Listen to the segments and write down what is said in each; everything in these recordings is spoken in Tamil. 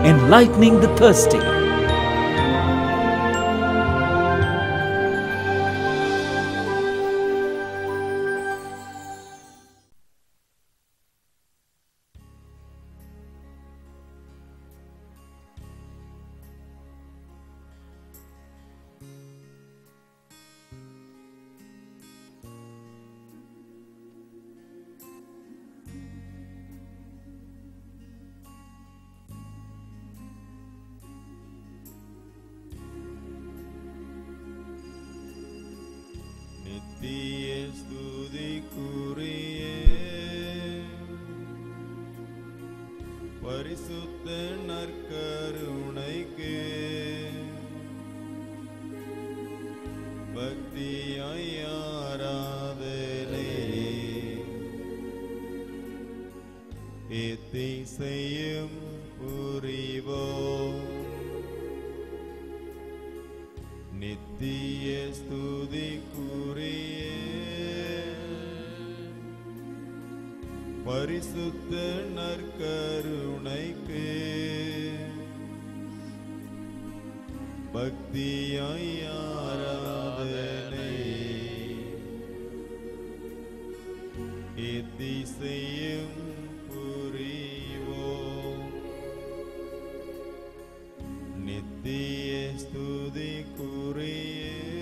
enlightening the thirsty. நித்திய ஸ்துதிக்குரிய பரிசுத்த நற்கருணைக்கு பக்தியாய் ஆராதனை எத்திசையும் புரிவோம் நித்திய ஸ்துதிக்குரிய பரிசுத்த நற்கருணைக்கு பக்தியாய் ஆராதனை எத்திசையும் புரிவோம் நித்திய ஸ்துதிக்குரிய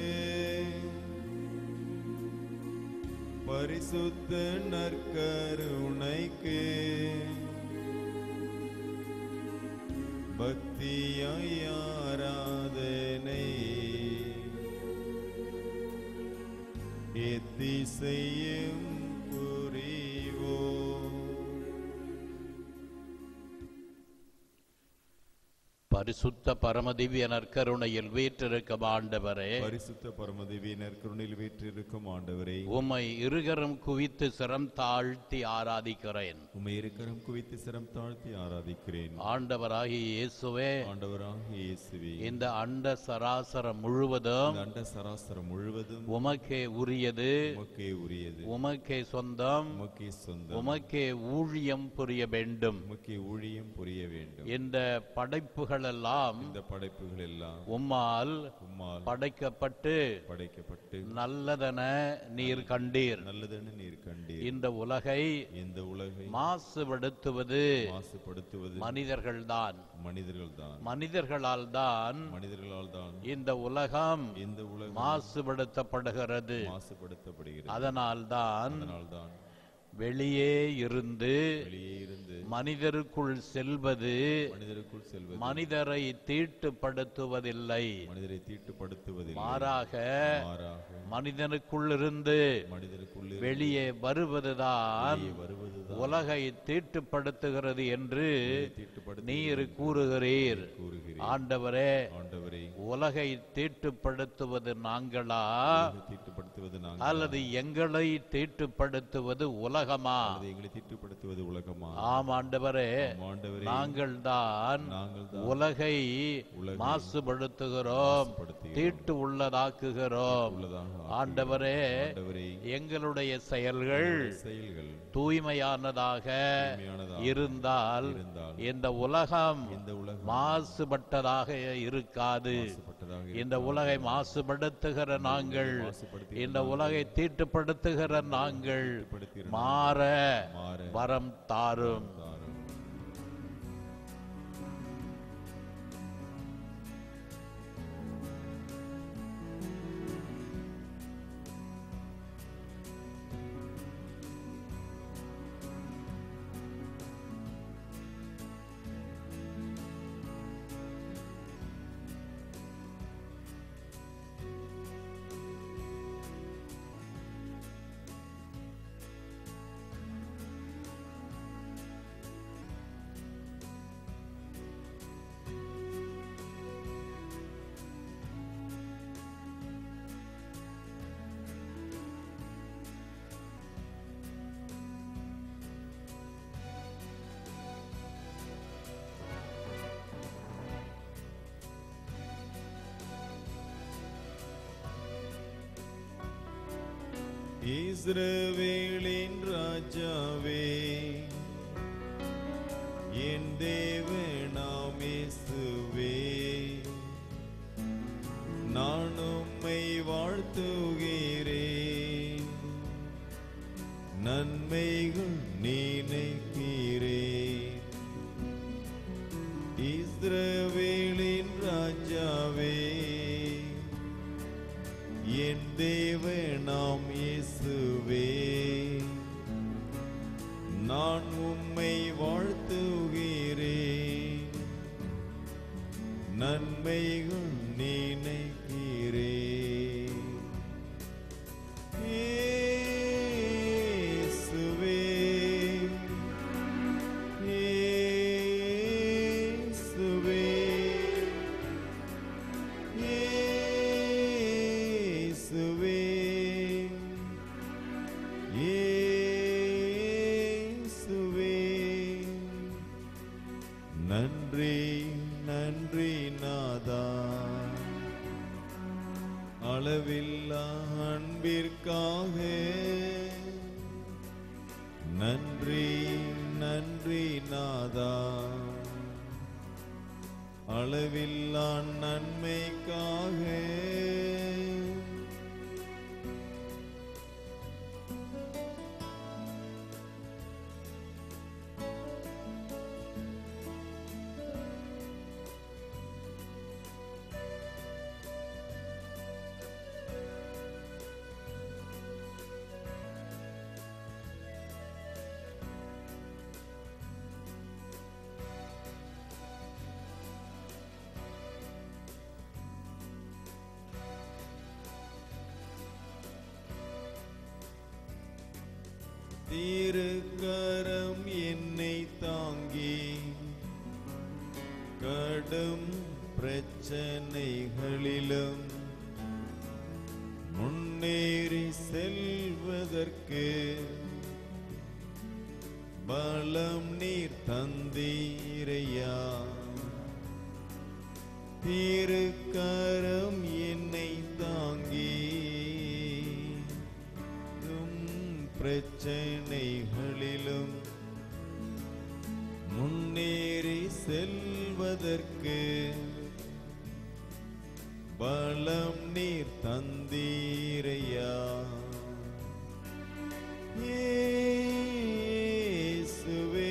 பரிசுத்த நற்கருணைக்கு பக்தியாய் ஆராதனை எத்திசையும் புரிவோம் பரிசுத்த பரமதிவ்ய நற்கருணையில் வீற்றிருக்கும் ஆண்டவரே பரிசுத்த பரமதேவியினர் கருணையில் வீற்றிருக்கும் ஆண்டவரே உம்மை இருகரம் குவித்து சிரம் தாழ்த்தி ஆராதிக்கிறேன் உமை இருக்கரம் குவித்து சிரம் தாழ்த்தி ஆராதிக்கிறேன் ஆண்டவராகிய இயேசுவே ஆண்டவராகிய இயேசுவே இந்த அண்ட சராசரம் முழுவதும் இந்த அண்ட சராசரம் முழுவதும் உமக்கே உரியது உமக்கே உரியது உமக்கே சொந்தம் உமக்கே சொந்தம் உமக்கே ஊழியம் புரிய வேண்டும் உமக்கே ஊழியம் புரிய வேண்டும் இந்த படைப்புகள் எல்லாம் இந்த படைப்புகள் எல்லாம் உம்மால் உம்மால் படைக்கப்பட்டு படைக்கப்பட்டு நல்லதென நீர் கண்டீர் நல்லதென நீர் கண்டீர் இந்த உலகை இந்த உலகை மாசுபடுத்துவது மாசுபடுத்துவது மனிதர்கள்தான் மனிதர்கள் தான் மனிதர்களால் தான் மனிதர்களால் தான் இந்த உலகம் இந்த உலகம் மாசுபடுத்தப்படுகிறது மாசுபடுத்தப்படுகிறது அதனால் தான் அதனால்தான் வெளியே இருந்து வெளியே இருந்து மனிதருக்குள் செல்வது மனிதருக்குள் செல்வது மனிதரை தீட்டுப்படுத்துவதில்லை மனிதரை தீட்டுப்படுத்துவதில்லை மாறாக மாறாக மனிதனுக்குள் இருந்து மனிதருக்குள்ளே வெளியே வருவதுதான் வெளியே வருவதுதான் உலகை தீட்டுப்படுத்துகிறது என்று தீட்டுப்படுத்த நீர் கூறுகிறீர் கூறுகிறேன் ஆண்டவரே ஆண்டவரே உலகை தீட்டுப்படுத்துவது நாங்களா உலகை தீட்டுப்படுத்துவது நாங்கள் அல்லது எங்களை தீட்டுப்படுத்துவது உலகமா அல்லது எங்களை தீட்டுப்படுத்துவது உலகமா ஆம் ஆண்டவரே ஆம் ஆண்டவரே நாங்கள் தான் நாங்கள் தான் உலகை உலகை மாசுபடுத்துகிறோம் மாசுபடுத்துகிறோம். தீட்டு உள்ளதாக்குகிறோம் உள்ளதாக ஆண்டவரே ஆண்டவரே எங்களுடைய செயல்கள் செயல்கள் தூய்மையானதாக தூய்மையானதாக இருந்தால் இருந்தால் இந்த உலகம் இந்த உலகம் மாசுபட்டதாக இருக்காது மாசுபட்டதாக இந்த உலகை மாசுபடுத்துகிற நாங்கள் மாசுபடுத்துகிற இந்த உலகை தீட்டுப்படுத்துகிற நாங்கள் தீட்டுப்படுத்துகிற மாற மாற வரம் தாரும் தாரும். இஸ்ரவேலின் ராஜாவே என் தேவனாமே நன்மைகள் நினைக்கிறே இயேசுவே இயேசுவே இயேசுவே இயேசுவே நன்றி நன்றி நாதா அளவில்லா அன்பிற்காக நன்றி நன்றி நாதா அளவில்லா நன்மைக்காக திருக்கரம் என்னை தாங்கி கடும் பிரச்சனைகளிலும் முன்னேறி செல்வதற்கு பலம் நீர் தந்தீரையா திருக்கரம் என்னை தாங்கி உம் பிரச்சனைகளிலும் முன்னேறி செல்வதற்கு பலம் நீர் தந்தீரையா இயேசுவே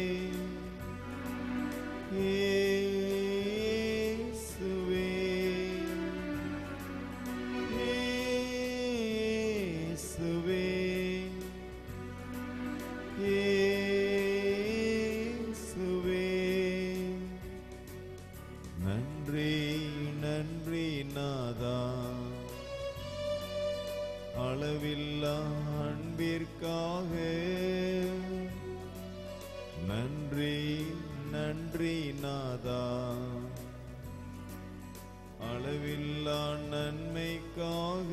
இயேசுவே இயேசுவே இயேசுவே நன்றி நன்றி நாதா அளவில்லா அன்பிற்காக நன்றி நன்றி நாதா அளவில்லா நன்மைக்காக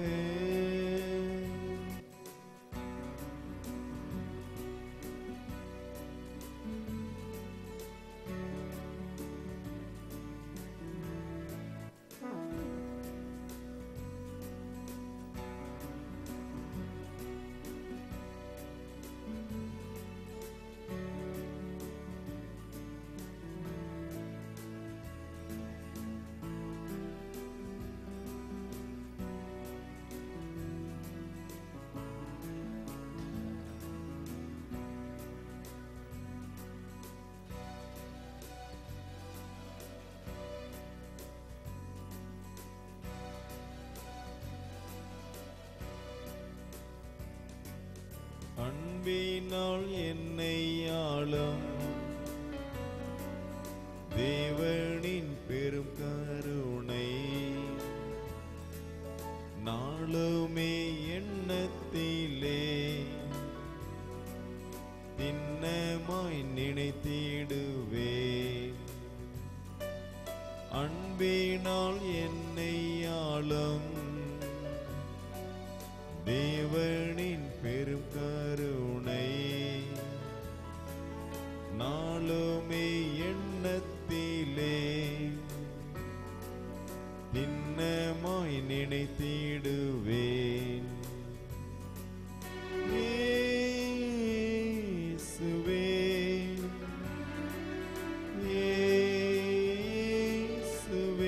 அன்பினால் என்னை ஆளும் தேவனின் பெரும் கருணை நாளுமே எண்ணத்திலே திண்ணமாய் நினைத்திடுவே அன்பினால் என்னை ஆளும் தேவனின் பெரும் கருணை நாளுமே எண்ணத்திலே திண்ணமாய் நினைத்திடுவேன் இயேசுவே இயேசுவே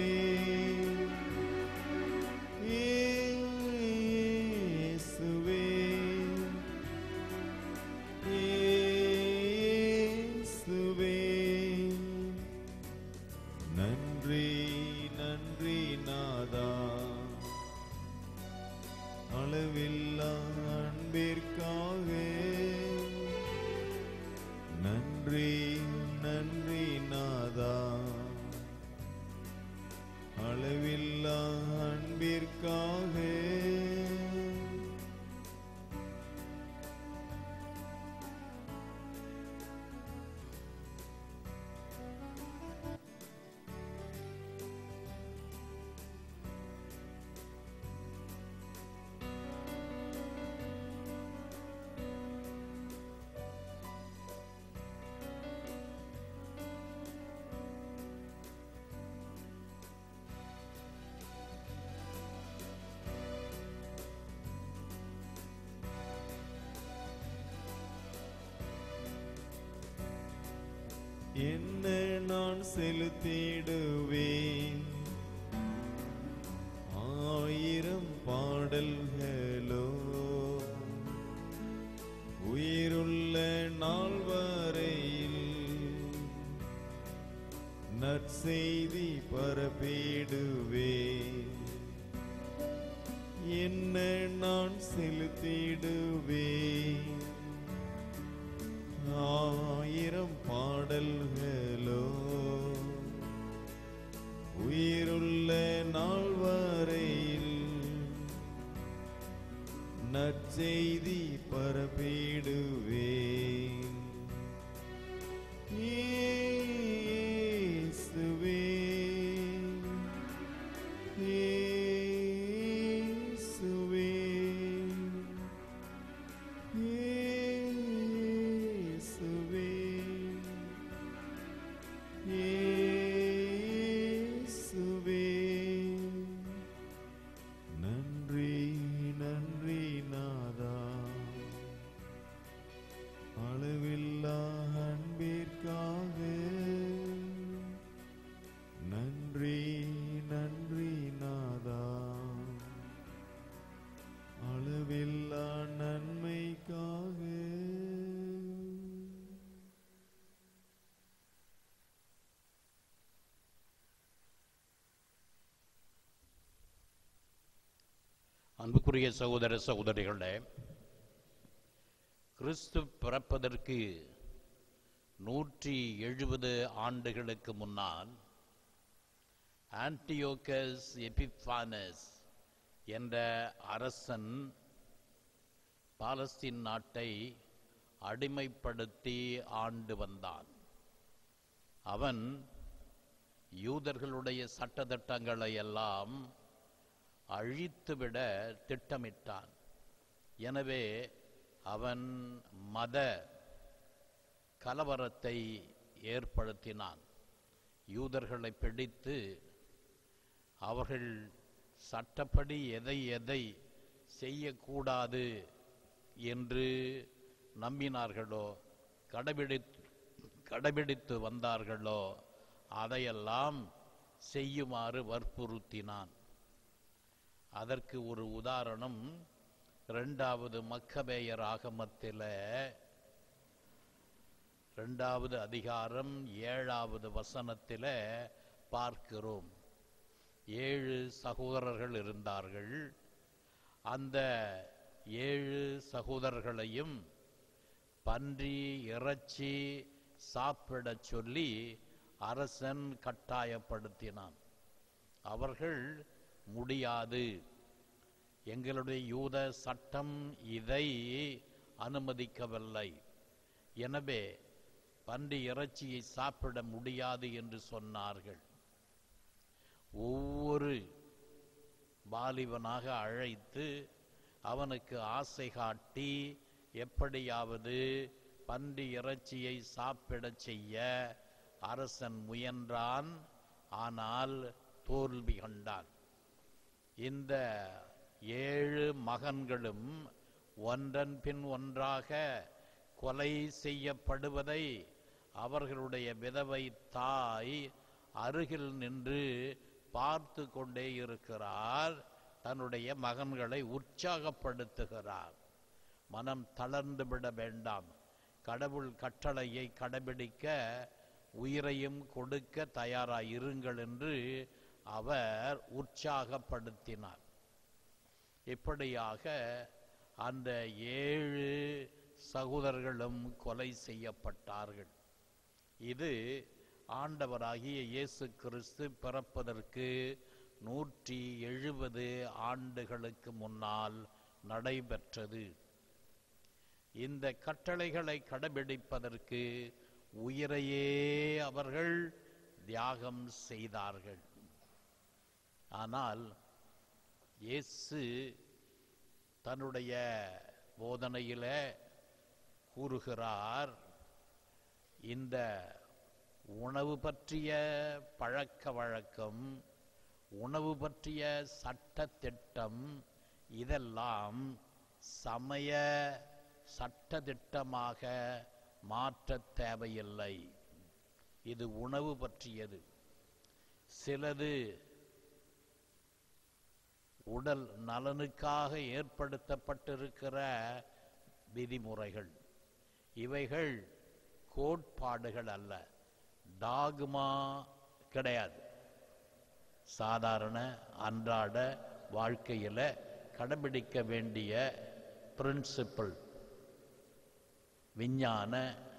இயேசுவே இயேசுவே அளவில்லா அன்பிற்காக என்ன நான் செலுத்திடுவேன் ஆயிரம் பாடல்களோ உயிருள்ள நாள் வரையில் நற்செய்தி பரப்பிடுவேன் என்ன நான் செலுத்திடுவேன் ஆயிரம் பாடல்களோ உயிருள்ள நாள் வரையில் நற்செய்தி பரப்பிடுவேன் இயேசுவே இயேசுவே இயேசுவே இயேசுவே நன்றி நன்றி நாதா அளவில்லா அன்பிற்காக நன்றி நன்றி நாதா அளவில்லா நன்மைக்காக அன்புக்குரிய சகோதர சகோதரிகளே கிறிஸ்து பிறப்பதற்கு நூற்றி எழுபது ஆண்டுகளுக்கு முன்னால் ஆன்டியோகஸ் எபிஃபானஸ் என்ற அரசன் பாலஸ்தீன் நாட்டை அடிமைப்படுத்தி ஆண்டு வந்தான் அவன் யூதர்களுடைய சட்டதிட்டங்களை எல்லாம் அழித்துவிட திட்டமிட்டான் எனவே அவன் மத கலவரத்தை ஏற்படுத்தினான் யூதர்களை பிடித்து அவர்கள் சட்டப்படி எதை எதை செய்யக்கூடாது என்று நம்பினார்களோ கடைபிடி கடைபிடித்து வந்தார்களோ அதையெல்லாம் செய்யுமாறு வற்புறுத்தினான் அதற்கு ஒரு உதாரணம் இரண்டாவது மக்கபேயர் ஆகமத்தில் இரண்டாவது அதிகாரம் ஏழாவது வசனத்தில் பார்க்கிறோம் ஏழு சகோதரர்கள் இருந்தார்கள் அந்த ஏழு சகோதரர்களையும் பன்றி இறைச்சி சாப்பிடச் சொல்லி அரசன் கட்டாயப்படுத்தினான் அவர்கள் முடியாது எங்களுடைய யூத சட்டம் இதை அனுமதிக்கவில்லை எனவே பன்றி இறைச்சியை சாப்பிட முடியாது என்று சொன்னார்கள் ஒவ்வொரு வாலிபனாக அழைத்து அவனுக்கு ஆசை காட்டி எப்படியாவது பன்றி இறைச்சியை சாப்பிடச் செய்ய அரசன் முயன்றான் ஆனால் தோல்வி கண்டான் இந்த ஏழு மகன்களும் ஒன்றன் பின் ஒன்றாக கொலை செய்யப்படுவதை அவர்களுடைய விதவை தாய் அருகில் நின்று பார்த்து கொண்டே இருக்கிறார் தன்னுடைய மகன்களை உற்சாகப்படுத்துகிறார் மனம் தளர்ந்து விட வேண்டாம் கடவுள் கட்டளையை கடைபிடிக்க உயிரையும் கொடுக்க தயாராய் இருங்கள் என்று அவர் உற்சாகப்படுத்தினார் இப்படியாக அந்த ஏழு சகோதரர்களும் கொலை செய்யப்பட்டார்கள் இது ஆண்டவராகிய இயேசு கிறிஸ்து பிறப்பதற்கு நூற்றி எழுபது ஆண்டுகளுக்கு முன்னால் நடைபெற்றது இந்த கட்டளைகளை கடைபிடிப்பதற்கு உயிரையே அவர்கள் தியாகம் செய்தார்கள் ஆனால் இயேசு தன்னுடைய போதனையில கூறுகிறார் இந்த உணவு பற்றிய பழக்க வழக்கம் உணவு பற்றிய சட்ட திட்டம் இதெல்லாம் சமய சட்ட திட்டமாக மாற்ற தேவையில்லை இது உணவு பற்றியது சிலது உடல் நலனுக்காக ஏற்படுத்தப்பட்டிருக்கிற விதிமுறைகள் இவைகள் கோட்பாடுகள் அல்ல டாகுமா கிடையாது சாதாரண அன்றாட வாழ்க்கையில் கடைபிடிக்க வேண்டிய பிரின்சிபிள் விஞ்ஞான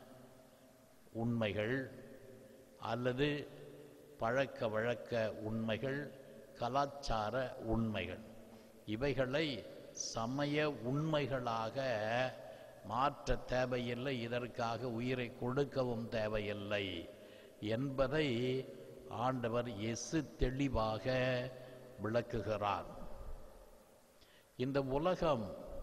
உண்மைகள் அல்லது பழக்க வழக்க உண்மைகள் கலாச்சார உண்மைகள் இவைகளை சமய உண்மைகளாக மாற்ற தேவையில்லை இதற்காக உயிரை கொடுக்கவும் தேவையில்லை என்பதை ஆண்டவர் இயேசு தெளிவாக விளக்குகிறார் இந்த உலகம்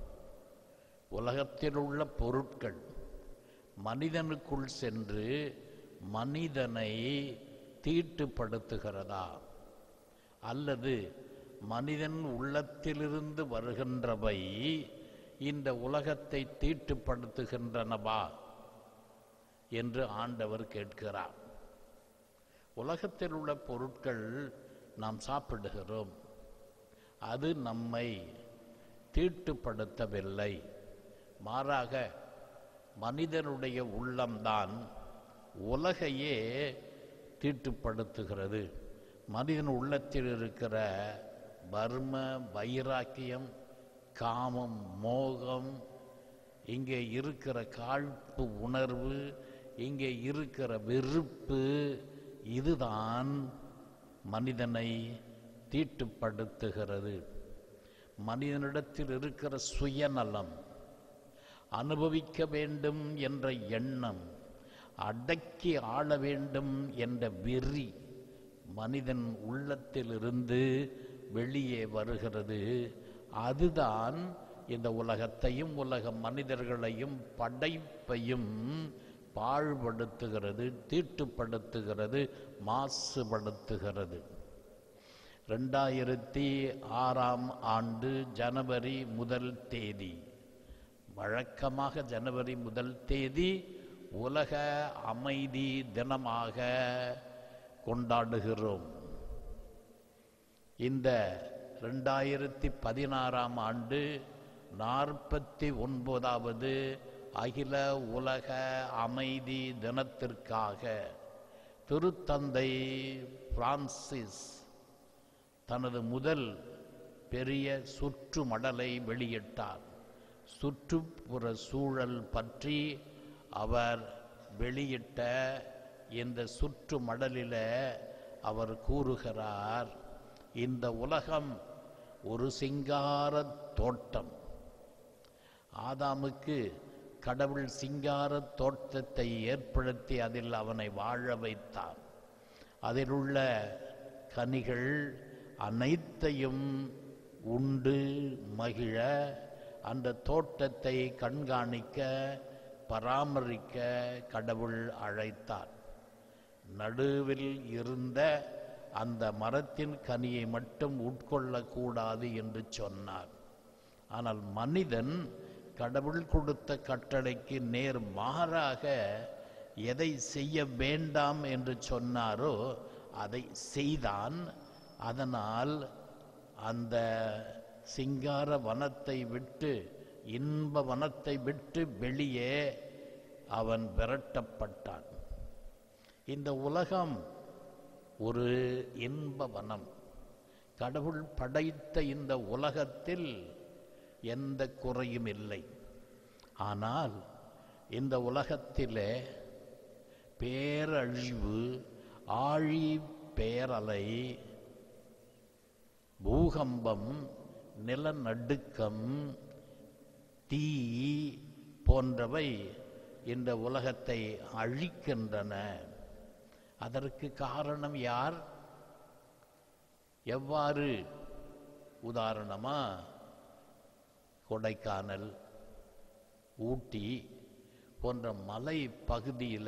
உலகத்தில் உள்ள பொருட்கள் மனிதனுக்குள் சென்று மனிதனை தீட்டுப்படுத்துகிறதா அல்லது மனிதன் உள்ளத்திலிருந்து வருகின்றவை இந்த உலகத்தை தீட்டுப்படுத்துகின்றனவா என்று ஆண்டவர் கேட்கிறார் உலகத்தில் உள்ள பொருட்கள் நாம் சாப்பிடுகிறோம் அது நம்மை தீட்டுப்படுத்தவில்லை மாறாக மனிதனுடைய உள்ளம்தான் உலகையே தீட்டுப்படுத்துகிறது மனிதன் உள்ளத்தில் இருக்கிற வர்ம வைராக்கியம் காமம் மோகம் இங்கே இருக்கிற காழ்ப்பு உணர்வு இங்கே இருக்கிற வெறுப்பு இதுதான் மனிதனை தீட்டுப்படுத்துகிறது மனிதனிடத்தில் இருக்கிற சுயநலம் அனுபவிக்க வேண்டும் என்ற எண்ணம் அடக்கி ஆள வேண்டும் என்ற வெறி மனிதன் உள்ளத்திலிருந்து வெளியே வருகிறது அதுதான் இந்த உலகத்தையும் உலக மனிதர்களையும் படைப்பையும் பாழ்படுத்துகிறது தீட்டுப்படுத்துகிறது மாசுபடுத்துகிறது ரெண்டாயிரத்தி ஆறாம் ஆண்டு ஜனவரி முதல் தேதி வழக்கமாக ஜனவரி முதல் தேதி உலக அமைதி தினமாக கொண்டாடுகிறோம் இந்த ரெண்டாயிரத்தி பதினாறாம் ஆண்டு நாற்பத்தி ஒன்பதாவது அகில உலக அமைதி தினத்திற்காக திருத்தந்தை பிரான்சிஸ் தனது முதல் பெரிய சுற்று மடலை வெளியிட்டார் சுற்றுப்புற சூழல் பற்றி அவர் வெளியிட்ட இந்த சுற்று மடலில் அவர் கூறுகிறார் இந்த உலகம் ஒரு சிங்கார தோட்டம் ஆதாமுக்கு கடவுள் சிங்கார தோட்டத்தை ஏற்படுத்தி அதில் அவனை வாழ வைத்தார் அதில் உள்ள கனிகள் அனைத்தையும் உண்டு மகிழ அந்த தோட்டத்தை கண்காணிக்க பராமரிக்க கடவுள் அழைத்தார் நடுவில் இருந்த அந்த மரத்தின் கனியை மட்டும் உட்கொள்ளக்கூடாது என்று சொன்னார் ஆனால் மனிதன் கடவுள் கொடுத்த கட்டளைக்கு நேர் மாறாக எதை செய்ய வேண்டாம் என்று சொன்னாரோ அதை செய்தான் அதனால் அந்த சிங்கார வனத்தை விட்டு இன்ப வனத்தை விட்டு வெளியே அவன் விரட்டப்பட்டான் இந்த உலகம் ஒரு இன்ப வனம் கடவுள் படைத்த இந்த உலகத்தில் எந்த குறையும் இல்லை ஆனால் இந்த உலகத்திலே பேரழிவு ஆழி பேரலை பூகம்பம் நிலநடுக்கம் தீ போன்றவை இந்த உலகத்தை அழிக்கின்றன அதற்கு காரணம் யார் எவ்வாறு உதாரணமா கொடைக்கானல் ஊட்டி போன்ற மலை பகுதியில்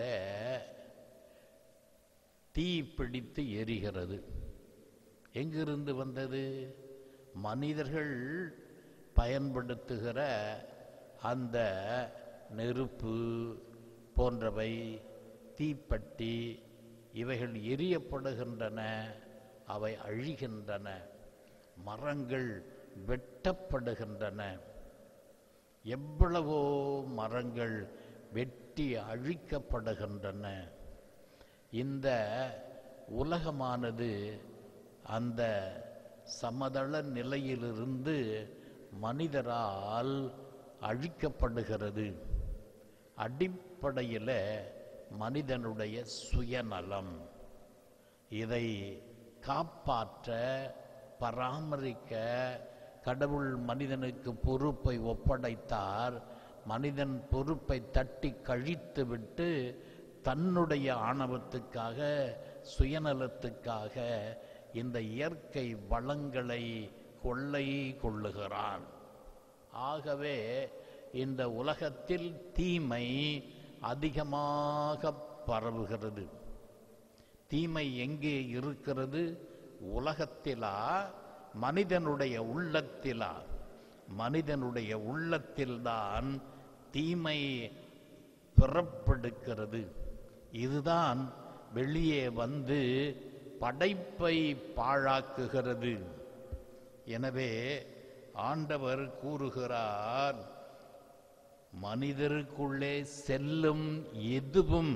தீ பிடித்து எரிகிறது எங்கிருந்து வந்தது மனிதர்கள் பயன்படுத்துகிற அந்த நெருப்பு போன்றவை தீப்பட்டி இவைகள் எரியப்படுகின்றன அவை அழிகின்றன மரங்கள் வெட்டப்படுகின்றன எவ்வளவோ மரங்கள் வெட்டி அழிக்கப்படுகின்றன இந்த உலகமானது அந்த சமதள நிலையிலிருந்து மனிதரால் அழிக்கப்படுகிறது அடிப்படையில் மனிதனுடைய சுயநலம் இதை காப்பாற்ற பராமரிக்க கடவுள் மனிதனுக்கு பொறுப்பை ஒப்படைத்தார் மனிதன் பொறுப்பை தட்டி கழித்துவிட்டு தன்னுடைய ஆணவத்துக்காக சுயநலத்துக்காக இந்த இயற்கை வளங்களை கொள்ளை கொள்ளுகிறான் ஆகவே இந்த உலகத்தில் தீமை அதிகமாக பரவுகிறது தீமை எங்கே இருக்கிறது உலகத்திலா மனிதனுடைய உள்ளத்திலா மனிதனுடைய உள்ளத்தில்தான் தீமை பிறப்பெடுக்கிறது இதுதான் வெளியே வந்து படைப்பை பாழாக்குகிறது எனவே ஆண்டவர் கூறுகிறார் மனிதருக்குள்ளே செல்லும் எதுவும்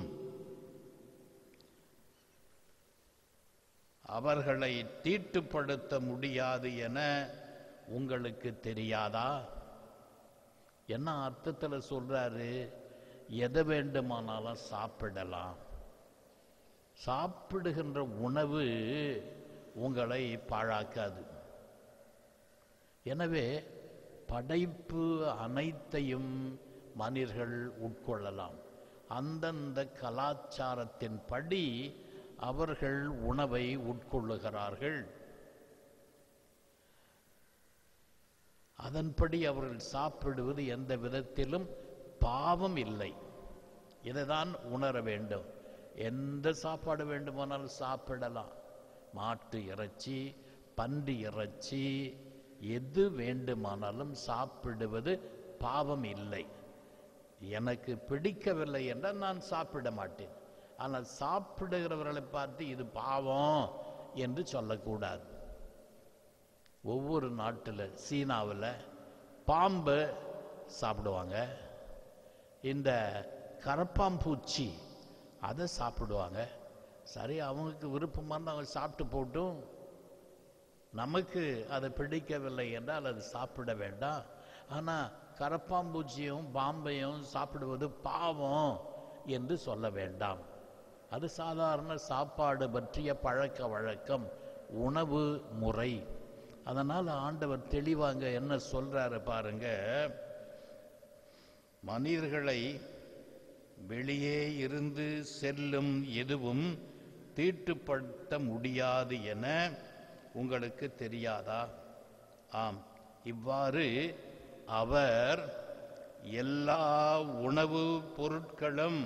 அவர்களை தீட்டுப்படுத்த முடியாது என உங்களுக்கு தெரியாதா என்ன அர்த்தத்தில் சொல்றாரு எதை வேண்டுமானாலும் சாப்பிடலாம் சாப்பிடுகின்ற உணவு உங்களை பாழாக்காது எனவே படைப்பு அனைத்தையும் மனிதர்கள் உட்கொள்ளலாம் அந்தந்த கலாச்சாரத்தின் படி அவர்கள் உணவை உட்கொள்ளுகிறார்கள் அதன்படி அவர்கள் சாப்பிடுவது எந்த விதத்திலும் பாவம் இல்லை இதைதான் உணர வேண்டும் எந்த சாப்பாடு வேண்டுமானாலும் சாப்பிடலாம் மாட்டு இறைச்சி பன்றி இறைச்சி எது வேண்டுமானாலும் சாப்பிடுவது பாவம் இல்லை எனக்கு பிடிக்கவில்லை என்றால் நான் சாப்பிட மாட்டேன் ஆனால் சாப்பிடுகிறவர்களை பார்த்து இது பாவம் என்று சொல்லக்கூடாது ஒவ்வொரு நாட்டில் சீனாவில் பாம்பு சாப்பிடுவாங்க இந்த கரப்பாம்பூச்சி அதை சாப்பிடுவாங்க சரி அவங்களுக்கு விருப்பமான அவங்க சாப்பிட்டு போட்டும் நமக்கு அது பிடிக்கவில்லை என்றால் அது சாப்பிட வேண்டாம் ஆனால் கரப்பாம்பூச்சியும் பாம்பையும் சாப்பிடுவது பாவம் என்று சொல்ல வேண்டாம் அது சாதாரண சாப்பாடு பற்றிய பழக்க வழக்கம் உணவு முறை அதனால் ஆண்டவர் தெளிவாங்க என்ன சொல்றாரு பாருங்க மனிதர்களை வெளியே இருந்து செல்லும் எதுவும் தீட்டுப்படுத்த முடியாது என உங்களுக்கு தெரியாதா ஆம் இவ்வாறு அவர் எல்லா உணவு பொருட்களும்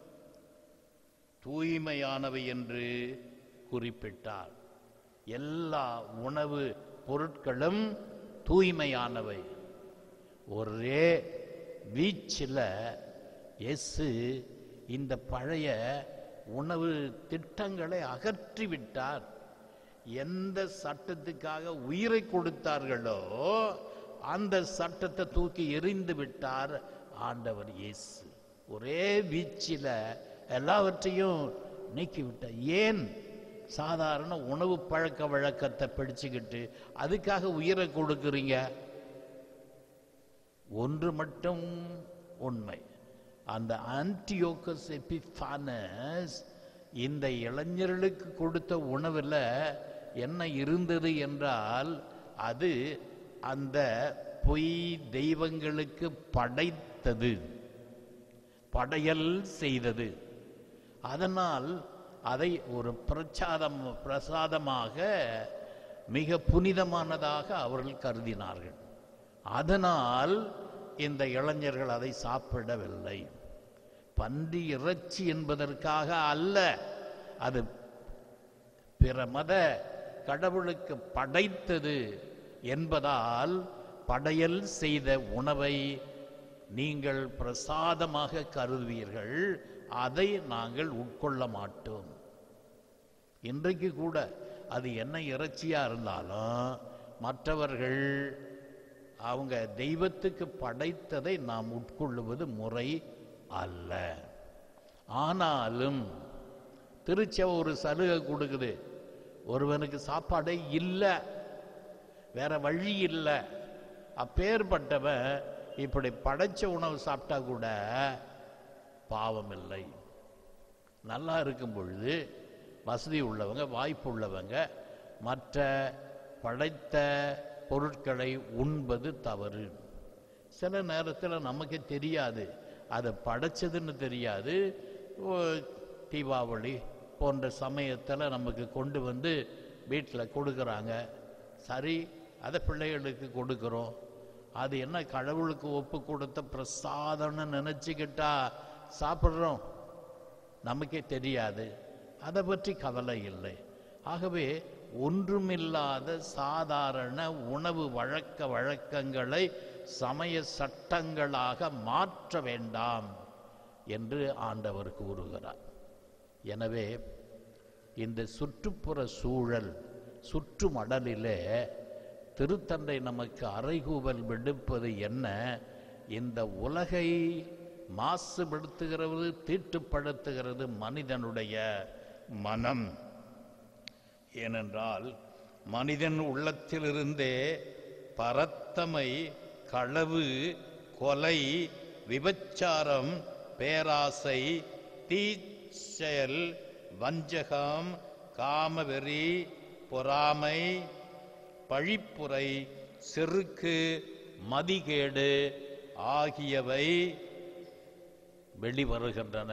தூய்மையானவை என்று குறிப்பிட்டார் எல்லா உணவு பொருட்களும் தூய்மையானவை ஒரே வீச்சில் எஸ்ஸு இந்த பழைய உணவு திட்டங்களை அகற்றி விட்டார் எந்த சட்டத்துக்காக உயிரை கொடுத்தார்களோ அந்த சட்டத்தை தூக்கி எறிந்து விட்டார் ஆண்டவர் இயேசு ஒரே வீச்சில் எல்லாவற்றையும் நீக்கிவிட்டார் ஏன் சாதாரண உணவு பழக்க வழக்கத்தை பிடிச்சுக்கிட்டு அதுக்காக உயிரை கொடுக்குறீங்க ஒன்று மட்டும் உண்மை அந்த ஆன்டியோக்கஸ் எபிஃபானஸ் இந்த இளைஞர்களுக்கு கொடுத்த உணவில் என்ன இருந்தது என்றால் அது அந்த பொய் தெய்வங்களுக்கு படைத்தது படையல் செய்தது அதனால் அதை ஒரு பிரச்சாதம் பிரசாதமாக மிக புனிதமானதாக அவர்கள் கருதினார்கள் அதனால் இந்த இளைஞர்கள் அதை சாப்பிடவில்லை பன்றி இறைச்சி என்பதற்காக அல்ல அது பிற மத கடவுளுக்கு படைத்தது என்பதால் படையல் செய்த உணவை நீங்கள் பிரசாதமாக கருதுவீர்கள் அதை நாங்கள் உட்கொள்ள மாட்டோம் இன்றைக்கு கூட அது என்ன இறைச்சியா இருந்தாலும் மற்றவர்கள் அவங்க தெய்வத்துக்கு படைத்ததை நாம் உட்கொள்ளுவது முறை அல்ல ஆனாலும் திருச்ச ஒரு சலுகை கொடுக்குது ஒருவனுக்கு சாப்பாடே இல்லை வேற வழி இல்லை அப்பேற்பட்டவன் இப்படி படைச்ச உணவு சாப்பிட்டா கூட பாவம் இல்லை நல்லா இருக்கும் பொழுது வசதி உள்ளவங்க வாய்ப்பு உள்ளவங்க மற்ற படைத்த பொருட்களை உண்பது தவறு சில நேரத்தில் நமக்கு தெரியாது அதை படைச்சதுன்னு தெரியாது ஓ, தீபாவளி போன்ற சமயத்தில் நமக்கு கொண்டு வந்து வீட்டில் கொடுக்குறாங்க சரி அதை பிள்ளைகளுக்கு கொடுக்குறோம் அது என்ன கடவுளுக்கு ஒப்பு கொடுத்த பிரசாதம்னு நினச்சிக்கிட்டா சாப்பிட்றோம் நமக்கே தெரியாது அதை பற்றி கவலை இல்லை ஆகவே ஒன்றுமில்லாத சாதாரண உணவு வழக்க வழக்கங்களை சமய சட்டங்களாக மாற்ற வேண்டாம் என்று ஆண்டவர் கூறுகிறார் எனவே இந்த சுற்றுப்புற சூழல் சுற்றுமடலிலே திருத்தந்தை நமக்கு அறைகூவல் விடுப்பது என்ன இந்த உலகை மாசுபடுத்துகிறது தீட்டுப்படுத்துகிறது மனிதனுடைய மனம் ஏனென்றால் மனிதன் உள்ளத்திலிருந்தே பரத்தமை களவு கொலை விபச்சாரம் பேராசை தீச்செயல் வஞ்சகம் காமவெறி பொறாமை பழிப்புரை செருக்கு மதிகேடு ஆகியவை வெளிவருகின்றன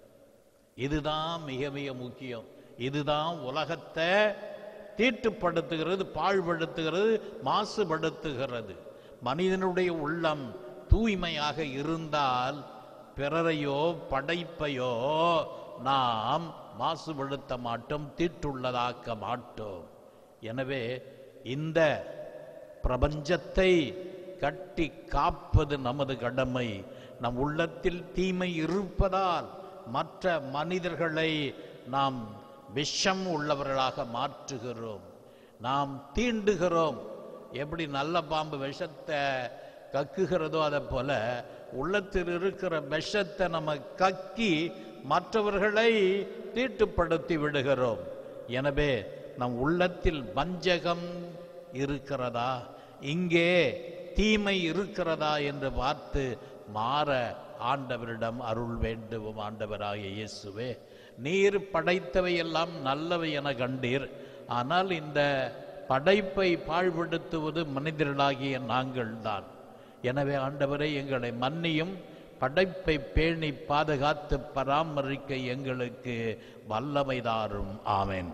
இதுதான் மிக மிக முக்கியம் இதுதான் உலகத்தை தீட்டுப்படுத்துகிறது பாழ்படுத்துகிறது மாசுபடுத்துகிறது மனிதனுடைய உள்ளம் தூய்மையாக இருந்தால் பிறரையோ படைப்பையோ நாம் மாசுபடுத்த மாட்டோம் தீட்டுள்ளதாக்க மாட்டோம் எனவே இந்த பிரபஞ்சத்தை கட்டி காப்பது நமது கடமை நம் உள்ளத்தில் தீமை இருப்பதால் மற்ற மனிதர்களை நாம் விஷம் உள்ளவர்களாக மாற்றுகிறோம் நாம் தீண்டுகிறோம் எப்படி நல்ல பாம்பு விஷத்தை கக்குகிறதோ அதை போல உள்ளத்தில் இருக்கிற விஷத்தை நம்ம கக்கி மற்றவர்களை தீட்டுப்படுத்தி விடுகிறோம் எனவே நம் உள்ளத்தில் வஞ்சகம் இருக்கிறதா இங்கே தீமை இருக்கிறதா என்று பார்த்து மாற ஆண்டவரிடம் அருள் வேண்டும் ஆண்டவராகிய இயேசுவே நீர் படைத்தவை எல்லாம் நல்லவை என கண்டீர் ஆனால் இந்த படைப்பை பாழ்படுத்துவது மனிதர்களாகிய நாங்கள்தான் எனவே ஆண்டவரை எங்களை மன்னியும் படைப்பை பேணி பாதுகாத்து பராமரிக்க எங்களுக்கு வல்லமைதாரும் ஆமென்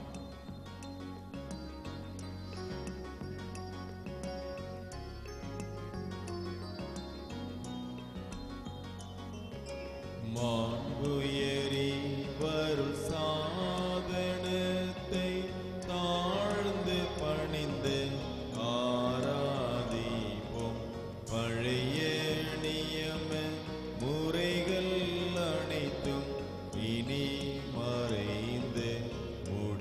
மாண்புயரி வரும் சாதனத்தை தாழ்ந்து பணிந்து ஆராதிப்போம் பழைய நியம முறைகள் அனைத்தும் இனி மறைந்து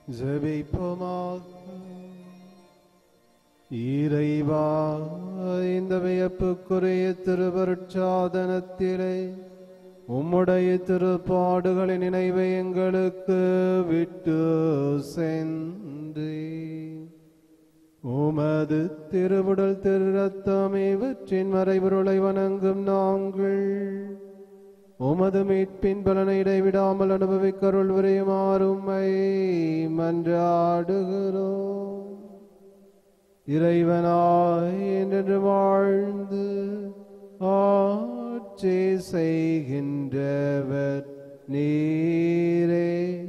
ஜெபிப்போமாக இறைவா இந்த வியப்புக்குரிய திருவருட்சாதனத்திலே உம்முடைய திருப்பாடுகளின் நினைவை எங்களுக்கு விட்டு சென்றே உமது திருவுடல் திரு ரத்தம் இவற்றின் மறைபொருளை வணங்கும் நாங்கள் உமது மீட்பின் பலனை இடைவிடாமல் அனுபவிக்கருள் விரையுமாறுமை மன்றாடுகிறோம் இறைவனாய் என்று வாழ்ந்து ஆட்சி செய்கின்றவர் நீரே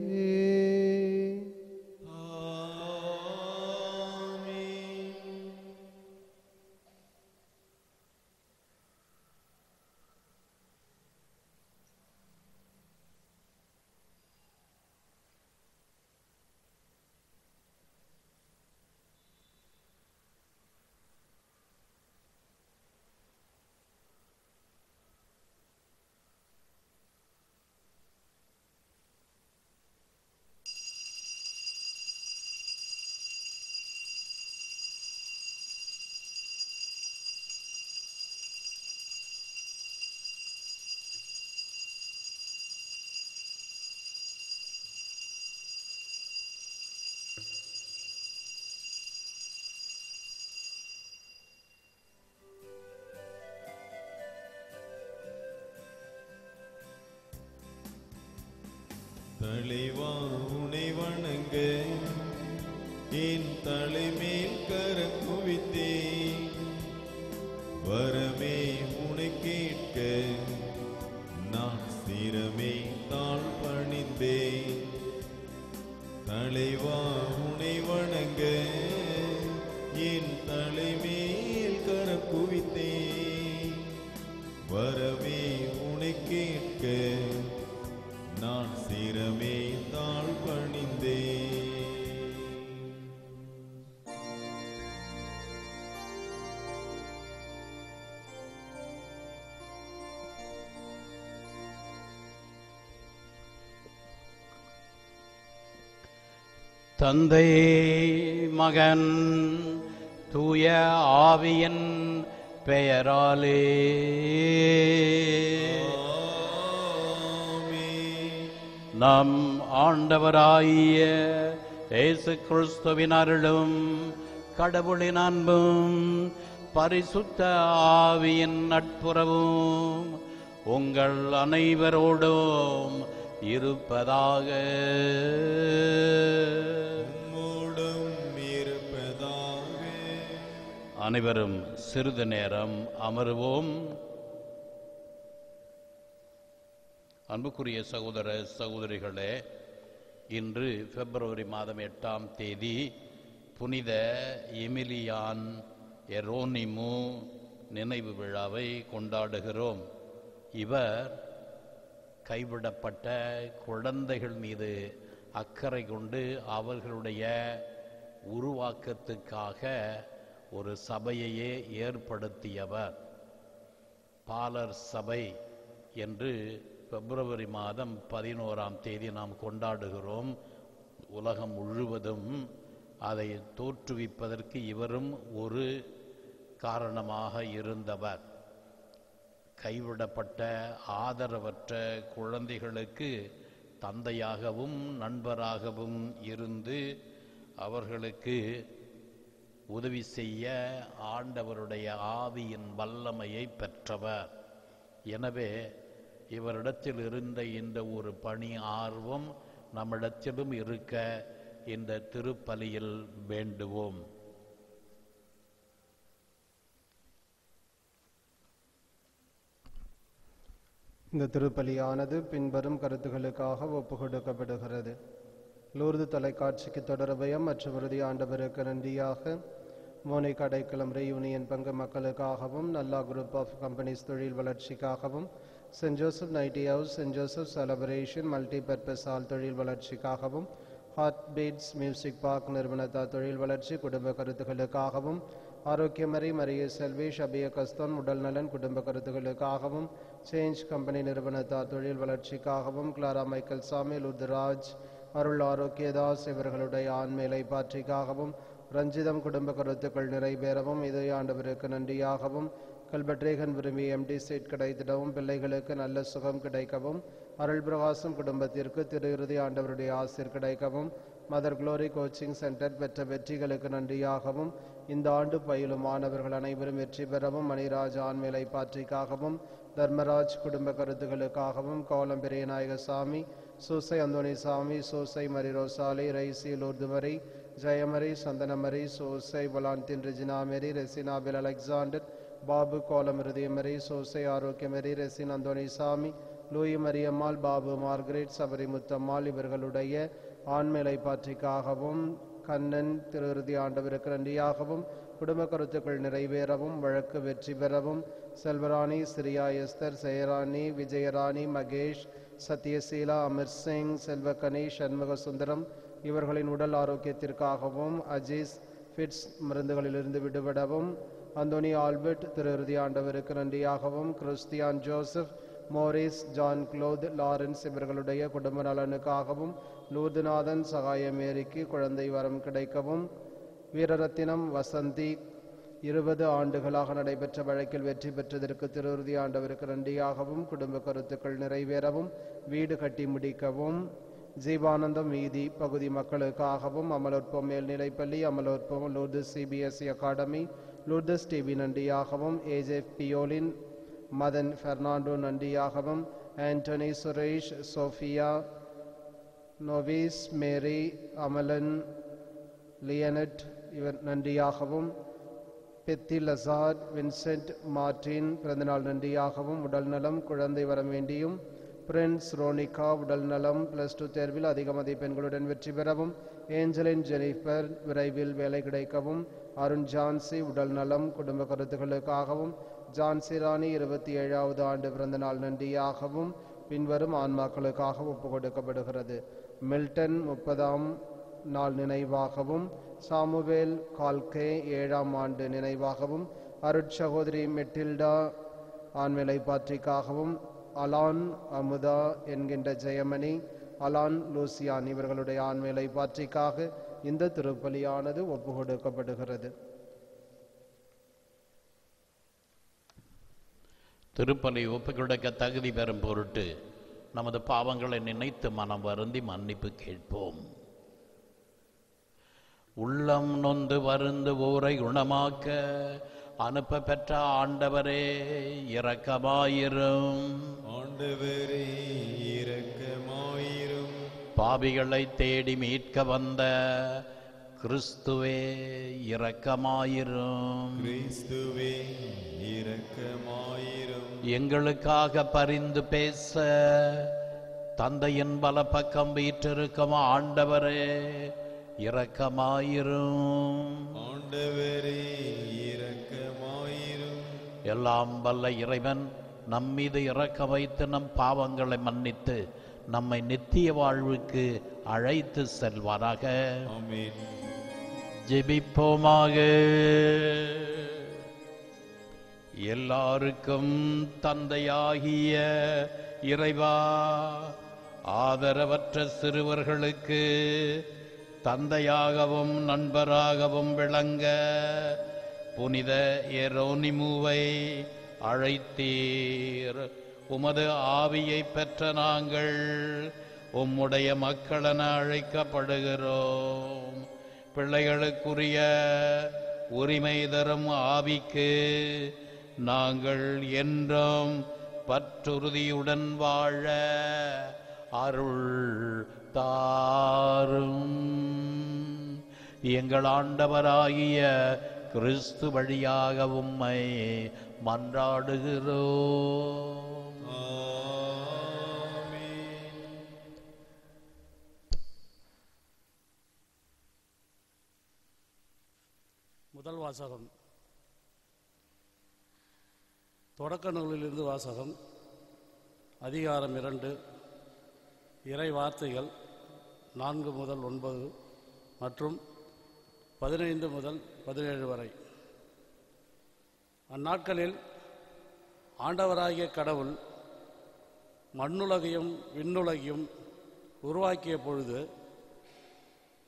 தலைவா உனை வணங்க என் தலைமேல் கரம் குவித்தேன் வரமே உனை கேட்க நான் சிரமே தாழ் பணிந்தேன் தலைவா உனை வணங்க என் தலைமேல் கரம் குவித்தேன் வரவே உனை கேட்க நான் சிரமே தாழ் பணிந்தேன் தந்தை மகன் தூய ஆவியின் பெயராலே நம் ஆண்டவராகிய இயேசு கிறிஸ்துவின் அருளும் கடவுளின் அன்பும் பரிசுத்த ஆவியின் நட்புறவும் உங்கள் அனைவரோடும் இருப்பதாக உம்மோடும் இருப்பதாக அனைவரும் சிறிது நேரம் அமருவோம் அன்புக்குரிய சகோதர சகோதரிகளே இன்று பிப்ரவரி மாதம் எட்டாம் தேதி புனித எமிலியான் எரோனிமு நினைவு விழாவை கொண்டாடுகிறோம் இவர் கைவிடப்பட்ட குழந்தைகள் மீது அக்கறை கொண்டு அவர்களுடைய உருவாக்கத்துக்காக ஒரு சபையையே ஏற்படுத்தியவர் பாலர் சபை என்று பிப்ரவரி மாதம் பதினோராம் தேதி நாம் கொண்டாடுகிறோம் உலகம் முழுவதும் அதை தோற்றுவிப்பதற்கு இவரும் ஒரு காரணமாக இருந்தவர் கைவிடப்பட்ட ஆதரவற்ற குழந்தைகளுக்கு தந்தையாகவும் நண்பராகவும் இருந்து அவர்களுக்கு உதவி செய்ய ஆண்டவருடைய ஆவியின் வல்லமையை பெற்றவர் எனவே இவரிடத்தில் இருந்த இந்த ஒரு பணி ஆர்வம் நம்மிடத்திலும் இருக்க இந்த திருப்பலியில் வேண்டுவோம் இந்த திருப்பலியானது பின்வரும் கருத்துகளுக்காக ஒப்புக்கொடுக்கப்படுகிறது லூர்து தொலைக்காட்சிக்கு தொடர்பயம் மற்றும் உறுதி ஆண்டவருக்கு நன்றியாக மோனை கடைக்கலம் யூனியன் பங்கு மக்களுக்காகவும் நல்லா குரூப் ஆஃப் கம்பெனிஸ் தொழில் வளர்ச்சிக்காகவும் saint Joseph nighty house saint Joseph celebration multi purpose hall தொழில் வளர்ச்சிக்காகவும் ஹார்ட் பீட்ஸ் மியூசிக் பார்க் நிறுவனத்தார் தொழில் வளர்ச்சி குடும்ப கருத்துக்களுக்காகவும் ஆரோக்கியமரி மரிய செல்வேஷ் அபிய கஸ்தான் உடல் நலன் குடும்ப கருத்துக்களுக்காகவும் சேஞ்ச் கம்பெனி நிறுவனத்தார் தொழில் வளர்ச்சிக்காகவும் கிளாரா மைக்கேல் சாமி லுத்ராஜ் அருள் ஆரோக்கியதாஸ் இவர்களுடைய ஆண்மேலை பாற்றிக்காகவும் ரஞ்சிதம் குடும்ப கருத்துக்கள் நிறைவேறவும் இதை ஆண்டவருக்கு நன்றியாகவும் கல்பட்ரேகன் விரும்பி எம்டி சீட் கிடைத்திடவும் பிள்ளைகளுக்கு நல்ல சுகம் கிடைக்கவும் அருள் பிரகாசம் குடும்பத்திற்கு திரு இறுதி ஆண்டவருடைய ஆசிர் கிடைக்கவும் மதர் குளோரி கோச்சிங் சென்டர் பெற்ற வெற்றிகளுக்கு நன்றியாகவும் இந்த ஆண்டு பயிலும் மாணவர்கள் அனைவரும் வெற்றி பெறவும் மணிராஜ் ஆண்மேலை பாற்றிக்காகவும் தர்மராஜ் குடும்ப கருத்துகளுக்காகவும் கோலம் பெரியநாயக சாமி சூசை அந்தோணி சாமி சூசை மரி ரோசாலி ரைசி லூர்துமரி ஜெயமரி சந்தனமரி சூசை வலாந்தின் ரிஜினாமெரி ரெசினாபில் அலெக்சாண்டர் பாபு கோலம் இருதயமரி சூசை ஆரோக்கியமரி ரெசின் அந்தோணி சாமி லூயி மரியம்மாள் பாபு மார்கரெட் சபரி முத்தம்மாள் இவர்களுடைய ஆண்மேலை பாற்றிக்காகவும் கண்ணன் திருவிருதி ஆண்டவருக்கு நன்றியாகவும் குடும்ப கருத்துக்கள் நிறைவேறவும் வழக்கு வெற்றி பெறவும் செல்வராணி சிரியா எஸ்தர் ஜெயராணி விஜயராணி மகேஷ் சத்யசீலா அமர் சிங் செல்வக்கனி சண்முக சுந்தரம் இவர்களின் உடல் ஆரோக்கியத்திற்காகவும் அஜீஸ் ஃபிட்ஸ் மருந்துகளிலிருந்து விடுபடவும் அந்தோனி ஆல்பர்ட் திரு இறுதி ஆண்டவருக்கு நன்றியாகவும் கிறிஸ்தியான் ஜோசப் மோரிஸ் ஜான் குளோத் லாரன்ஸ் இவர்களுடைய குடும்ப நலனுக்காகவும் லூர்துநாதன் சகாய மேரிக்கு குழந்தை வரம் கிடைக்கவும் வீரரத்தினம் வசந்தி இருபது ஆண்டுகளாக நடைபெற்ற வழக்கில் வெற்றி பெற்றதற்கு திருவுறுதி ஆண்டவருக்கு நன்றியாகவும் குடும்ப கருத்துக்கள் நிறைவேறவும் வீடு கட்டி முடிக்கவும் ஜீவானந்தம் வீதி பகுதி மக்களுக்காகவும் அமலோற்பம் மேல்நிலைப்பள்ளி Amalorpavam Lourdes CBSE academy Lourdes TV நன்றியாகவும் ஏஜெஃப் பியோலின் மதன் பெர்னாண்டோ நன்றியாகவும் ஆண்டனி சுரேஷ் சோஃபியா நோவிஸ் மேரி அமலன் லியனட் இவர் நன்றியாகவும் பெத்தி லசாட் வின்சென்ட் மார்டின் பிறந்தநாள் நன்றியாகவும் உடல்நலம் குழந்தை வர வேண்டியும் பிரின்ஸ் ரோனிகா உடல்நலம் பிளஸ் டூ தேர்வில் அதிக மதிப்பெண்களுடன் வெற்றி பெறவும் ஏஞ்சலின் ஜெனிஃபர் விரைவில் வேலை கிடைக்கவும் அருண் ஜான்சி உடல்நலம் குடும்ப கருத்துக்களுக்காகவும் ஜான்சி ராணி இருபத்தி ஏழாவது ஆண்டு பிறந்தநாள் நன்றியாகவும் பின்வரும் ஆன்மாக்களுக்காக ஒப்பு கொடுக்கப்படுகிறது மில்டன் முப்பதாம் நாள் நினைவாகவும் சாமுவேல் கால்கே ஏழாம் ஆண்டு நினைவாகவும் அருட்சகோதரி மெட்டில்டா ஆண்மேலை பாற்றிக்காகவும் அலான் அமுதா என்கின்ற ஜெயமணி அலான் லூசியான் இவர்களுடைய ஆண்மேலை பாற்றிக்காக இந்த திருப்பலியானது ஒப்பு கொடுக்கப்படுகிறது திருப்பலி ஒப்புக்கொடுக்க தகுதி பெறும் பொருட்டு நமது பாவங்களை நினைத்து மனம் வருந்தி மன்னிப்பு கேட்போம் உள்ளம் நொந்து வருந்து ஊரை குணமாக்க அனுப்ப பெற்ற ஆண்டவரே இரக்கமாயிரும் ஆண்டவரே இரக்கமாயிரும் பாவிகளை தேடி மீட்க வந்த கிறிஸ்துவே இரக்கமாயிரும் கிறிஸ்துவே இரக்கமாயிரும் எங்களுக்காக பரிந்து பேச தந்தையின் பல பக்கம் வீற்றிருக்கும் ஆண்டவரே இரக்கமாயிரும் ஆண்டவரே இரக்கமாயிரும் எல்லாம் வல்ல இறைவன் நம் மீது இறக்க வைத்து நம் பாவங்களை மன்னித்து நம்மை நித்திய வாழ்வுக்கு அழைத்து செல்வாராக ஆமென் ஜெபிப்போமாக எல்லாருக்கும் தந்தையாகிய இறைவா ஆதரவற்ற சிறுவர்களுக்கு தந்தையாகவும் நண்பராகவும் விளங்க புனித எரோனிமுவை அழைத்தீர் உமது ஆவியை பெற்ற நாங்கள் உம்முடைய மக்களென அழைக்கப்படுகிறோம் பிள்ளைகளுக்குரிய உரிமை தரும் ஆவிக்கு நாங்கள் என்றும் பற்றுறுதியுடன் வாழ அருள் தாரும் எங்கள் ஆண்டவராகிய கிறிஸ்து வழியாக உம்மை மன்றாடுகிறோம் ஆமென் முதல் வாசகம் தொடக்க நூலிலிருந்து வாசகம் அதிகாரம் இரண்டு இறை வார்த்தைகள் நான்கு முதல் ஒன்பது மற்றும் பதினைந்து முதல் பதினேழு வரை அந்நாட்களில் ஆண்டவராகிய கடவுள் மண்ணுலகையும் விண்ணுலகையும் உருவாக்கிய பொழுது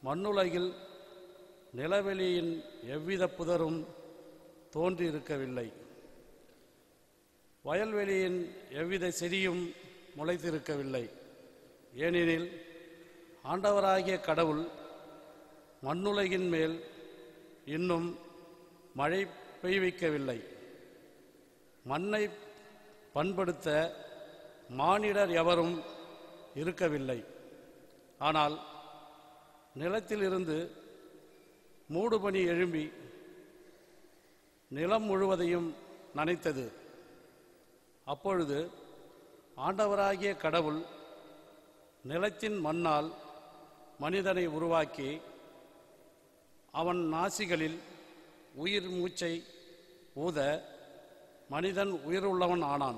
மண்ணுலகில் நிலவெளியின் எவ்வித புதரும் தோன்றியிருக்கவில்லை வயல்வெளியின் எவ்வித செடியும் முளைத்திருக்கவில்லை ஏனெனில் ஆண்டவராகிய கடவுள் மண்ணுலகின் மேல் இன்னும் மழை பெய்விக்கவில்லை மண்ணை பண்படுத்த மானிடர் எவரும் இருக்கவில்லை ஆனால் நிலத்திலிருந்து மூடுபனி எழும்பி நிலம் முழுவதையும் நனைத்தது அப்பொழுது ஆண்டவராகிய கடவுள் நிலத்தின் மண்ணால் மனிதனை உருவாக்கி அவன் நாசிகளில் உயிர் மூச்சை ஊத மனிதன் உயிருள்ளவன் ஆனான்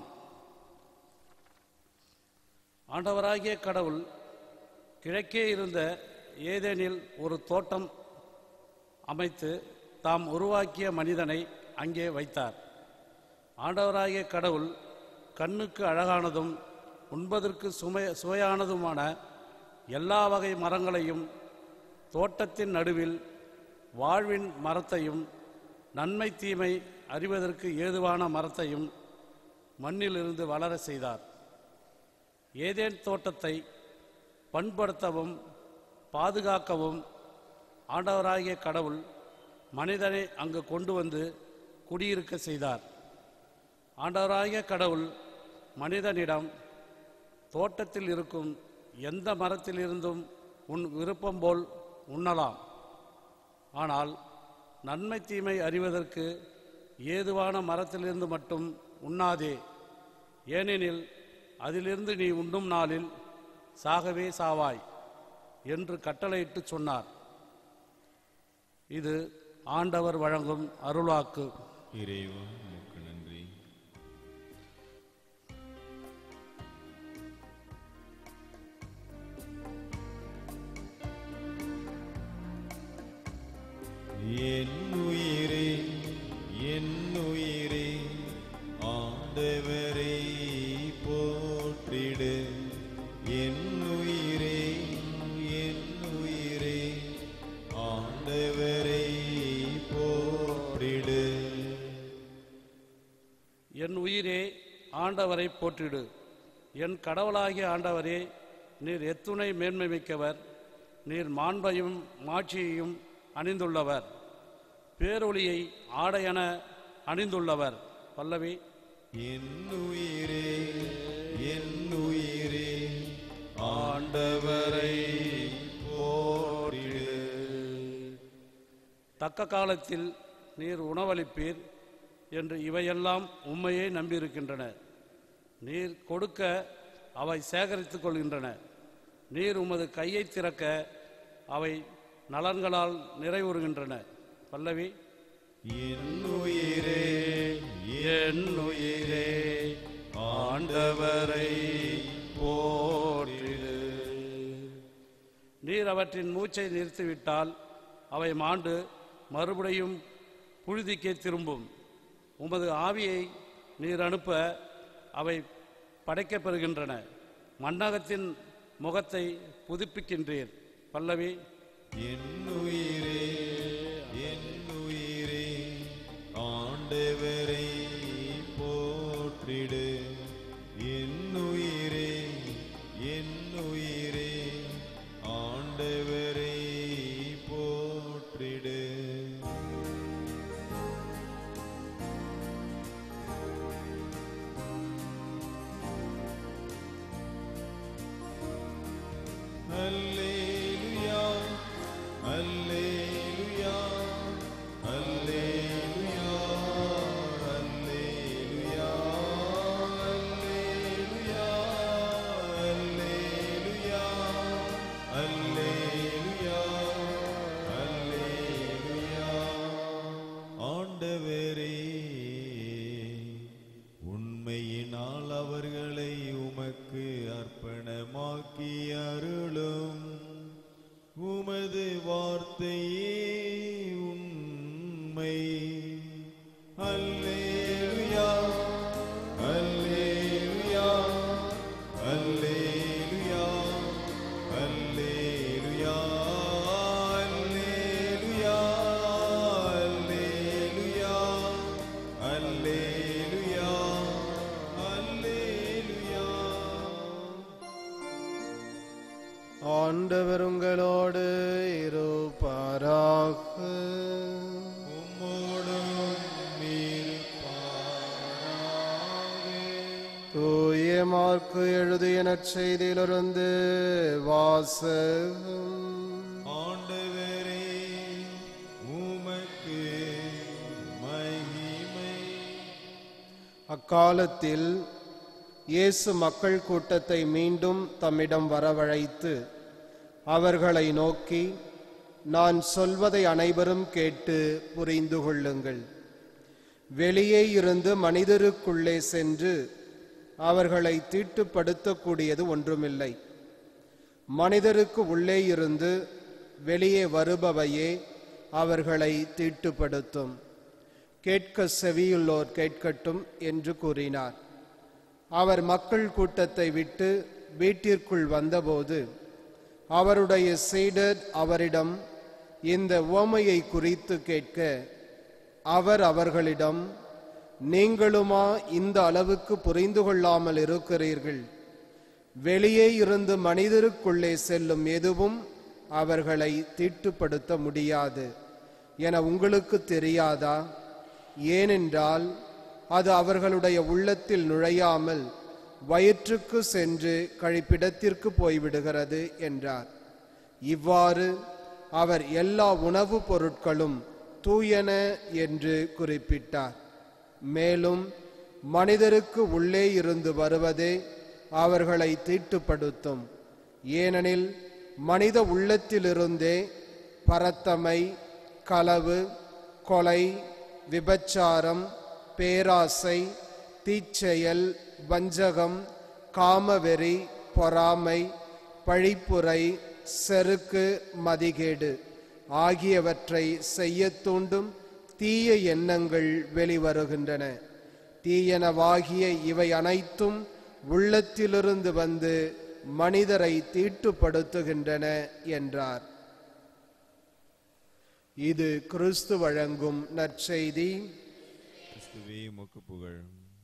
ஆண்டவராகிய கடவுள் கிழக்கே இருந்த ஏதேனில் ஒரு தோட்டம் அமைத்து தாம் உருவாக்கிய மனிதனை அங்கே வைத்தார் ஆண்டவராகிய கடவுள் கண்ணுக்கு அழகானதும் உண்பதற்கு சுமை சுவையானதுமான எல்லா வகை மரங்களையும் தோட்டத்தின் நடுவில் வாழ்வின் மரத்தையும் நன்மை தீமை அறிவதற்கு ஏதுவான மரத்தையும் மண்ணிலிருந்து வளர செய்தார் ஏதேன் தோட்டத்தை பண்படுத்தவும் பாதுகாக்கவும் ஆண்டவராகிய கடவுள் மனிதனை அங்கு கொண்டு வந்து குடியிருக்க செய்தார் ஆண்டவராகிய கடவுள் மனிதனிடம் தோட்டத்தில் இருக்கும் எந்த மரத்திலிருந்தும் உன் விருப்பம் போல் உண்ணலாம் ஆனால் நன்மை தீமை அறிவதற்கு ஏதுவான மரத்திலிருந்து மட்டும் உண்ணாதே ஏனெனில் அதிலிருந்து நீ உண்ணும் நாளில் சாகவே சாவாய் என்று கட்டளையிட்டு சொன்னார் இது ஆண்டவர் வழங்கும் அருளாக்கு இறைவா உமக்கு நன்றி என் உயிரே என் உயிரே ஆண்டவரை போற்றிடு என் உயிரே என் உயிரே ஆண்டவரை போற்றிடு என் உயிரே ஆண்டவரை போற்றிடு என் கடவுளாகிய ஆண்டவரே நீர் எத்துணை மேன்மை மிக்கவர் நீர் மாண்பையும் மாட்சியையும் அணிந்துள்ளவர் பேரொளியை ஆடையென அணிந்துள்ளவர் பல்லவி என் உயிரே என் உயிரே ஆண்டவரை போற்றிடு தக்க காலத்தில் நீர் உணவளிப்பீர் என்று இவையெல்லாம் உண்மையை நம்பியிருக்கின்றன நீர் கொடுக்க அவை சேகரித்துக் கொள்கின்றன நீர் உமது கையை திறக்க அவை நலன்களால் நிறைவுறுகின்றன பல்லவி என் உயிரே என் உயிரே ஆண்டவரை போற்றிடு நீர் அவற்றின் மூச்சை நிறுத்திவிட்டால் அவை மாண்டு மறுபடியும் புழுதிக்கே திரும்பும் உமது ஆவியை நீர் அனுப்ப அவை படைக்கப் பெறுகின்றன மண்ணகத்தின் முகத்தை புதுப்பிக்கின்றீர் பல்லவி என் உயிரே என் உயிரே ஆண்டவரை போற்றிடு என் உயிரே என் உயிரே ஆண்டவரை போற்றிடு அல்லேலூயா ஆண்டவர் உங்களோடு இருப்பாராக உம்மோடும் இருப்பாராக. தூய மார்க்கு எழுதிய நற்செய்தியிலிருந்து வாசகம் ஆண்டவரே உமக்கு மகிமை அக்காலத்தில் இயேசு மக்கள் கூட்டத்தை மீண்டும் தம்மிடம் வரவழைத்து அவர்களை நோக்கி நான் சொல்வதை அனைவரும் கேட்டு புரிந்து கொள்ளுங்கள் வெளியே இருந்து மனிதருக்குள்ளே சென்று அவர்களை தீட்டுப்படுத்தக்கூடியது ஒன்றுமில்லை மனிதருக்கு உள்ளே இருந்து வெளியே வருபவையே அவர்களை தீட்டுப்படுத்தும் கேட்க செவியுள்ளோர் கேட்கட்டும் என்று கூறினார் அவர் மக்கள் கூட்டத்தை விட்டு வீட்டிற்குள் வந்தபோது அவருடைய சீடர் அவரிடம் இந்த உவமையை குறித்து கேட்க அவர் அவர்களிடம் நீங்களுமா இந்த அளவுக்கு புரிந்து கொள்ளாமல் இருக்கிறீர்கள் வெளியே இருந்து மனிதருக்குள்ளே செல்லும் எதுவும் அவர்களை தீட்டுப்படுத்த முடியாது என உங்களுக்கு தெரியாதா ஏனென்றால் அது அவர்களுடைய உள்ளத்தில் நுழையாமல் வயிற்றுக்கு சென்று கழிப்பிடத்திற்கு போய்விடுகிறது என்றார் இவ்வாறு அவர் எல்லா உணவுப் பொருட்களும் தூயன என்று குறிப்பிட்டார் மேலும் மனிதருக்கு உள்ளே இருந்து வருவதே அவர்களை தீட்டுப்படுத்தும் ஏனெனில் மனித உள்ளத்திலிருந்தே பரத்தமை களவு கொலை விபச்சாரம் பேராசை தீச்செயல் வஞ்சகம் காமவெறி பொறாமை பழிப்புரை செருக்கு மதிகேடு ஆகியவற்றை செய்யத் தூண்டும் தீய எண்ணங்கள் வெளிவருகின்றன தீயனவாகிய இவை அனைத்தும் உள்ளத்திலிருந்து வந்து மனிதரை தீட்டுப்படுத்துகின்றன என்றார் இது கிறிஸ்து வழங்கும் நற்செய்தி கிறிஸ்துவே உமக்கு புகழ்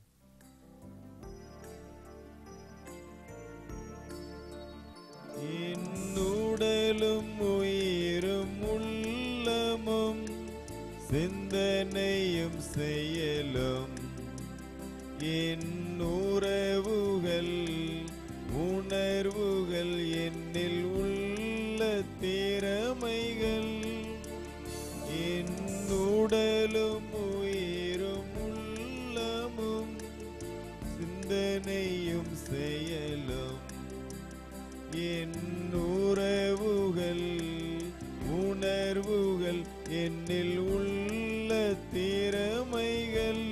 என்னுடலும் உயிரும் உள்ளமும் சிந்தனையும் செயலும் என் உறவுகள் உணர்வுகள் என்னில் உள்ள திறமைகள் என் உடலும் உயிரும் உள்ளமும் சிந்தனையும் செயலும் என் உறவுகள் உணர்வுகள் என்னில் உள்ள திறமைகள்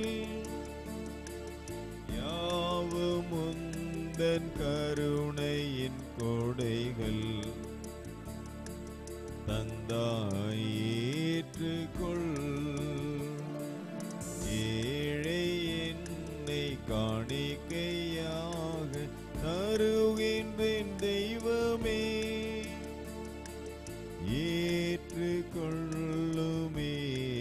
யாவும் உந்தன் கருணையின் கொடைகள் தந்தாய் ஏற்றுக்கொள் ஏழை என்னை காணிக்கையாக தருகின்றேன் தெய்வமே ஏற்றுக்கொள்ளுமே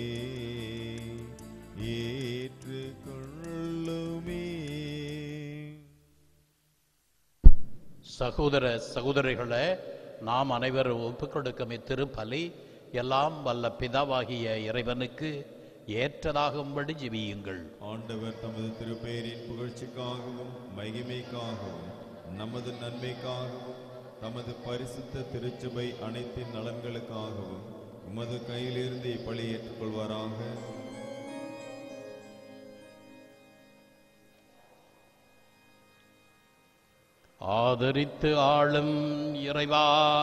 ஏற்றுக்கொள்ளுமே சகோதர சகோதரிகளே நாம் அனைவரும் ஒப்புக் கொடுக்கும் இத்திருப்பலி எல்லாம் வல்ல பிதாவாகிய இறைவனுக்கு ஏற்றதாகும்படி ஜெபியுங்கள் ஆண்டவர் தமது திருப்பெயரின் புகழ்ச்சிக்காகவும் மகிமைக்காகவும் நமது நன்மைக்காகவும் தமது பரிசுத்த திருச்சபை அனைத்தின் நலன்களுக்காகவும் உமது கையிலிருந்து இப்பலி ஏற்றுக்கொள்வாராக ஆதரித்து ஆளும் இறைவா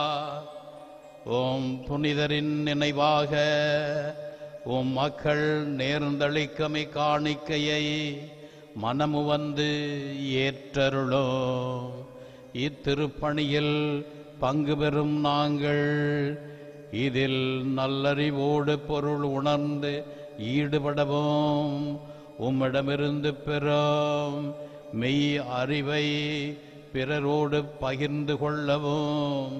ஓம் புனிதரின் நினைவாக உம் மக்கள் நேர்ந்தளிக்கமை காணிக்கையை மனமு வந்து ஏற்றருளோ இத்திருப்பணியில் பங்கு பெறும் நாங்கள் இதில் நல்லறிவோடு பொருள் உணர்ந்து ஈடுபடவும் உம்மிடமிருந்து பெறும் மெய் அறிவை பிறரோடு பகிர்ந்து கொள்ளவும்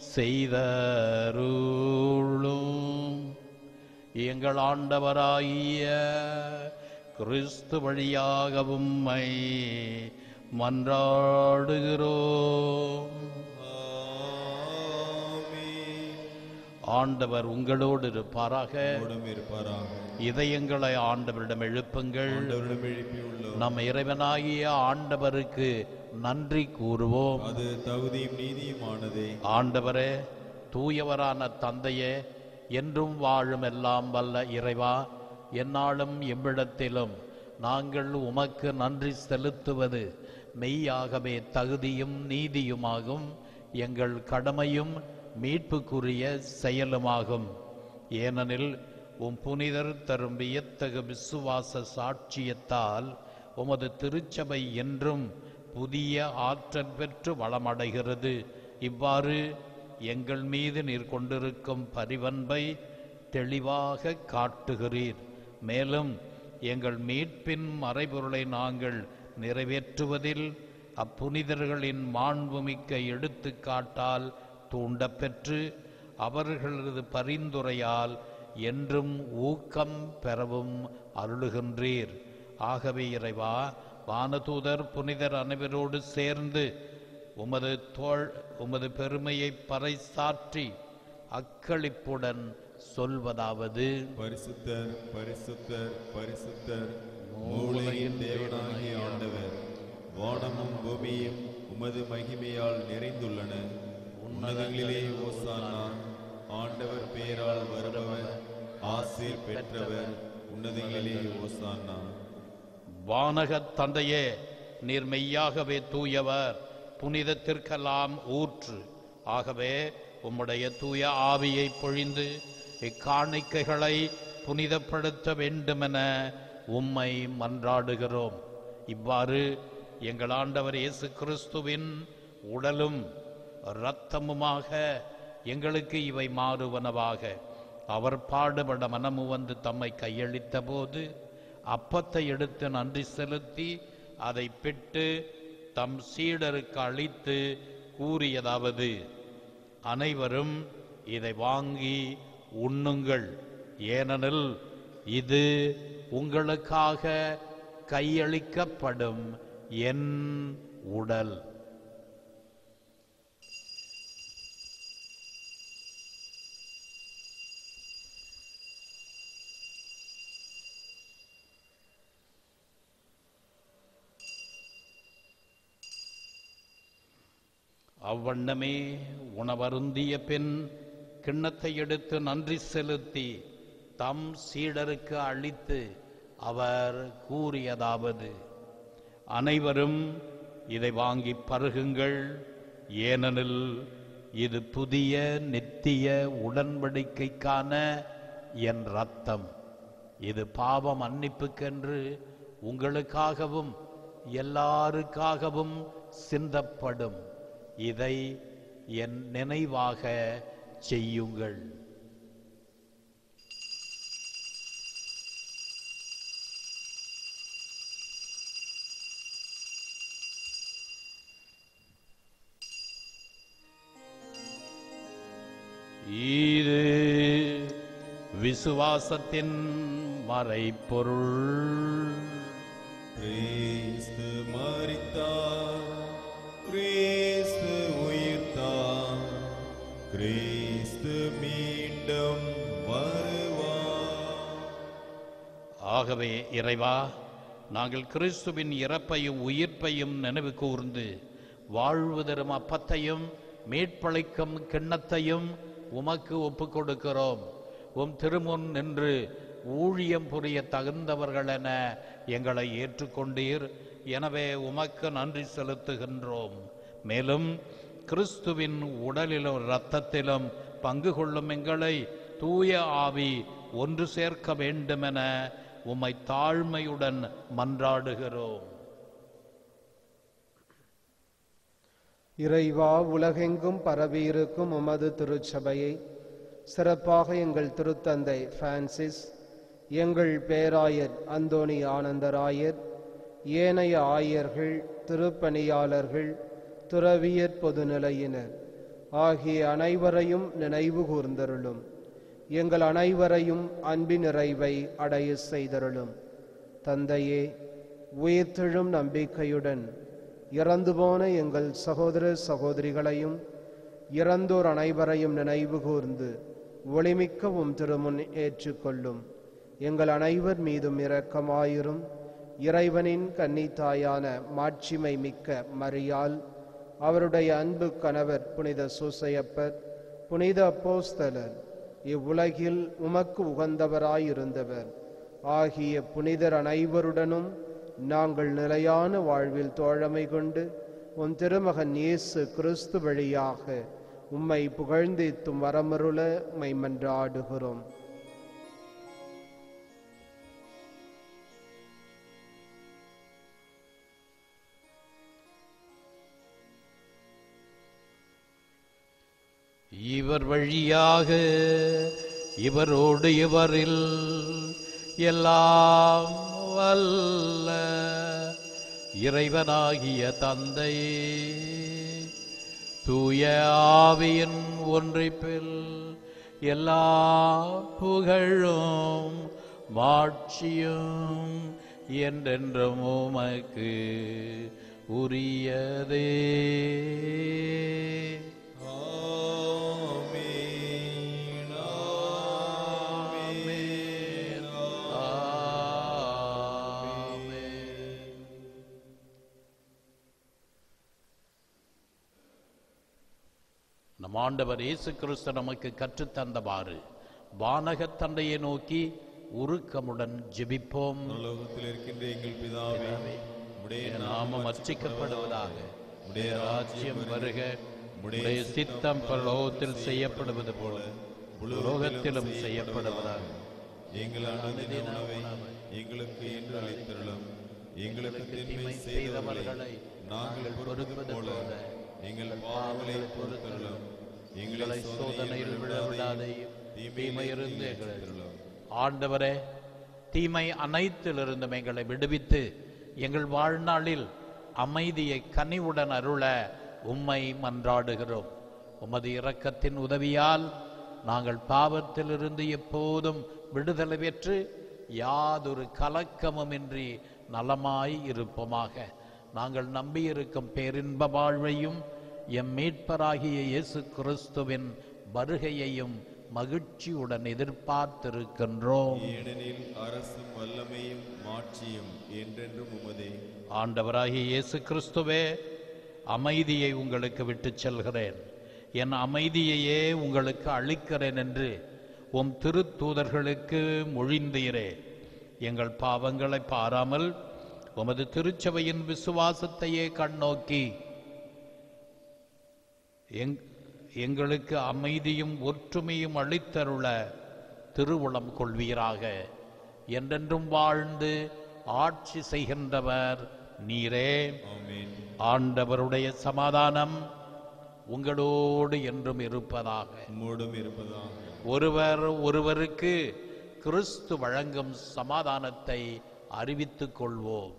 செய்தருளும் எங்கள் ஆண்டவராகிய கிறிஸ்து வழியாக உம்மை மன்றாடுகிறோம் ஆண்டவர் உங்களோடு இருப்பாராக உடன் இருப்பாராக இதயங்களை ஆண்டவரிடம் எழுப்புங்கள் ஆண்டவரிடம் எழுப்பியுள்ளோம் நம் இறைவனாகிய ஆண்டவருக்கு நன்றி கூறுவோம் அது தகுதியும் நீதியுமானதே ஆண்டவரே தூயவரான தந்தையே என்றும் வாழும் எல்லாம் வல்ல இறைவா எந்நாளும் எவ்விடத்திலும் நாங்கள் உமக்கு நன்றி செலுத்துவது மெய்யாகவே தகுதியும் நீதியுமாகும் எங்கள் கடமையும் மீட்புக்குரிய செயலுமாகும் ஏனெனில் உம் புனிதர் தரும் வியத்தகு விசுவாச சாட்சியத்தால் உமது திருச்சபை என்றும் புதிய ஆற்றல் பெற்று வளமடைகிறது இவ்வாறு எங்கள் மீது நீர் கொண்டிருக்கும் பரிவன்பை தெளிவாக காட்டுகிறீர் மேலும் எங்கள் மீட்பின் மறைபொருளை நாங்கள் நிறைவேற்றுவதில் அப்புனிதர்களின் மாண்புமிக்க எடுத்துக்காட்டால் தூண்டப்பெற்று அவர்களது பரிந்துரையால் என்றும் ஊக்கம் பெறவும் அருளுகின்றீர் ஆகவே இறைவா வானதூதர் புனிதர் அனைவரோடு சேர்ந்து உமது தோள் உமது பெருமையை பறைசாற்றி அக்களிப்புடன் சொல்வதாவது பரிசுத்தர் பரிசுத்தர் பரிசுத்தர் மூளையின் தேவனாகிய ஆண்டவர் வானமும் பூமியும் உமது மகிமையால் நிறைந்துள்ளன உன்னதங்களிலே ஓசானா ஆண்டவர் பெயரால் வருபவர் ஆசீர் பெற்றவர் உன்னதங்களிலே ஓசானா வானகத் தந்தையே நீர் மெய்யாகவே தூயவர் புனிதத்திற்கெல்லாம் ஊற்று ஆகவே உம்முடைய தூய ஆவியை பொழிந்து இக்காணிக்கைகளை புனிதப்படுத்த வேண்டுமென உம்மை மன்றாடுகிறோம் இவ்வாறு எங்கள் ஆண்டவர் இயேசு கிறிஸ்துவின் உடலும் இரத்தமுமாக எங்களுக்கு இவை மாறுவனவாக அவர் பாடுபட மனமு வந்து தம்மை கையளித்த போது அப்பத்தை எடுத்து நன்றி செலுத்தி அதை பிட்டு தம் சீடருக்கு அளித்து கூறியதாவது அனைவரும் இதை வாங்கி உண்ணுங்கள் ஏனெனில் இது உங்களுக்காக கையளிக்கப்படும் என் உடல் அவ்வண்ணமே உணவருந்திய பின் கிண்ணத்தை எடுத்து நன்றி செலுத்தி தம் சீடருக்கு அளித்து அவர் கூறியதாவது அனைவரும் இதை வாங்கி பருகுங்கள் ஏனெனில் இது புதிய நித்திய உடன்படிக்கைக்கான என் ரத்தம் இது பாவ மன்னிப்புக்கென்று உங்களுக்காகவும் எல்லாருக்காகவும் சிந்தப்படும் இதை என் நினைவாக செய்யுங்கள் இது விசுவாசத்தின் மறைப்பொருள் கிறிஸ்து மரித்தார் கிறிஸ்து உயிர்த்தார் கிறிஸ்து மீண்டும் வருவார் ஆகவே இறைவா நாங்கள் கிறிஸ்துவின் இறப்பையும் உயிர்ப்பையும் நினைவு கூர்ந்து வாழ்வு தரும் அப்பத்தையும் மீட்பளிக்கும் கிண்ணத்தையும் உமக்கு ஒப்புக் கொடுக்கிறோம் உம் திருமுன் நின்று ஊழியம் புரிய தகுந்தவர்கள் என எங்களை ஏற்றுக்கொண்டீர் எனவே உமக்கு நன்றி செலுத்துகின்றோம் மேலும் கிறிஸ்துவின் உடலிலும் இரத்தத்திலும் பங்கு கொள்ளும் எங்களை தூய ஆவி ஒன்று சேர்க்க வேண்டுமென உம்மை தாழ்மையுடன் மன்றாடுகிறோம் இறைவா உலகெங்கும் பரவியிருக்கும் உமது திருச்சபையை சிறப்பாக எங்கள் திருத்தந்தை பிரான்சிஸ் எங்கள் பேராயர் அந்தோணி ஆனந்தராயர் ஏனைய ஆயர்கள் திருப்பணியாளர்கள் துறவியற் பொதுநிலையினர் ஆகிய அனைவரையும் நினைவு கூர்ந்தருளும் எங்கள் அனைவரையும் அன்பின் நிறைவை அடைய செய்தருளும் தந்தையே உயிர்த்தெழும் நம்பிக்கையுடன் இறந்து போன எங்கள் சகோதர சகோதரிகளையும் இறந்தோர் அனைவரையும் நினைவு கூர்ந்து ஒளிமிக்கவும் திருமுன் ஏற்றுக்கொள்ளும் எங்கள் அனைவர் மீதும் இரக்கமாயிரும் இறைவனின் கன்னித்தாயான மாட்சிமை மிக்க மரியாள் அவருடைய அன்பு கணவர் புனித சூசையப்பர் புனித அப்போஸ்தலர் இவ்வுலகில் உமக்கு உகந்தவராயிருந்தவர் ஆகிய புனிதர் அனைவருடனும் நாங்கள் நிலையான வாழ்வில் தோழமை கொண்டு உன் திருமகன் இயேசு கிறிஸ்து வழியாக உம்மை புகழ்ந்தேத்தும் வரமருள உம்மை மன்றாடுகிறோம் இவர் வழியாக இவரோடு இவரில் எல்லாம் வல்ல இறைவனாகிய தந்தை தூய ஆவியின் ஒன்றிப்பில் எல்லா புகழும் மாட்சியும் என்றென்றும் உமக்கு உரியதே ஆமென், ஆமென், ஆமென். நம் ஆண்டவர் இயேசு கிறிஸ்து நமக்கு கற்றுத்தந்தவாறு வானகத் தந்தையை நோக்கி உருக்கமுடன் ஜெபிப்போம் பரலோகத்தில் இருக்கின்ற எங்கள் பிதாவே உடைய என் நாமம் அர்ச்சிக்கப்படுவதாக உடைய ராஜ்யம் வருக உடைய சித்தம் பரலோகத்தில் செய்யப்படுவது போல உலோகத்திலும் செய்யப்படுவதாக எங்கள் அனுதின உணவை எங்களுக்கு என்று அளித்தருளும் எங்களுக்கு தீமை செய்தவர்களை நாங்கள் பொறுப்பது போல எங்கள் பாவங்களை பொறுத்தருளும் எங்களை சோதனையில் விழ விடாதையும் தீமையிருந்து எங்களை தருளும் ஆண்டவரே தீமை அனைத்திலிருந்தும் எங்களை விடுவித்து எங்கள் வாழ்நாளில் அமைதியை கனிவுடன் அருள உம்மை மன்றாடுகிறோம் உமது இரக்கத்தின் உதவியால் நாங்கள் பாவத்திலிருந்து எப்போதும் விடுதலை பெற்று யாதொரு கலக்கமுமின்றி நலமாய் இருப்போமாக நாங்கள் நம்பியிருக்கும் பேரின்ப வாழ்வையும் எம் மீட்பராகிய இயேசு கிறிஸ்துவின் வருகையையும் மகிழ்ச்சியுடன் எதிர்பார்த்திருக்கின்றோம் ஏனெனில் அரசும் வல்லமையும் மாட்சியும் என்றென்றும் உமதே ஆண்டவராகிய இயேசு கிறிஸ்துவே அமைதியை உங்களுக்கு விட்டுச் செல்கிறேன் என் அமைதியையே உங்களுக்கு அளிக்கிறேன் என்று உம் திருத்தூதர்களுக்கு மொழிந்தீரே எங்கள் பாவங்களை பாராமல் உமது திருச்சபையின் விசுவாசத்தையே கண்ணோக்கி எங் எங்களுக்கு அமைதியும் ஒற்றுமையும் அளித்தருள திருவுளம் கொள்வீராக என்றென்றும் வாழ்ந்து ஆட்சி செய்கின்றவர் நீரே ஆமென் ஆண்டவருடைய சமாதானம் உங்களோடு என்றும் இருப்பதாக உம்மோடும் இருப்பதாக ஒருவர் ஒருவருக்கு கிறிஸ்து வழங்கும் சமாதானத்தை அறிவித்துக் கொள்வோம்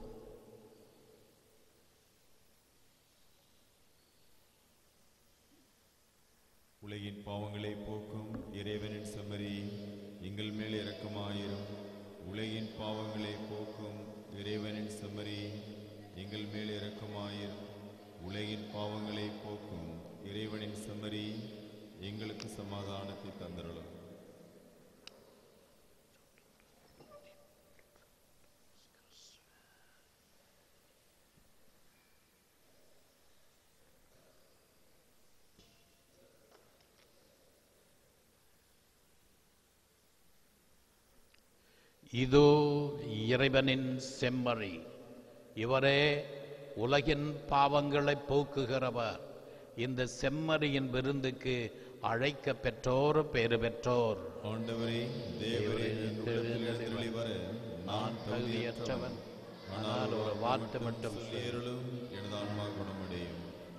உலகின் பாவங்களை போக்கும் இறைவனின் செம்மறி எங்கள் மேல் இரக்கமாயிரும் உலகின் பாவங்களை போக்கும் இறைவனின் செம்மறி எங்கள் மேல் இரக்கமாயிரும் உலகின் பாவங்களை போக்கும் இறைவனின் செம்மறி எங்களுக்கு சமாதானத்தை தந்தருளும் இதோ இறைவனின் செம்மறி இவரே உலகின் பாவங்களை போக்குகிறவர் இந்த செம்மறியின் விருந்துக்கு அழைக்க பெற்றோர் பேறு பெற்றோர் ஆண்டவரே தேவரே என் உள்ளத்தில் எழுந்தருளி வர நான் தகுதியற்றவன் ஆனால் ஒரு வார்த்தை மட்டும் சொல். ஏறலும் எனது ஆன்மா குணமடையும்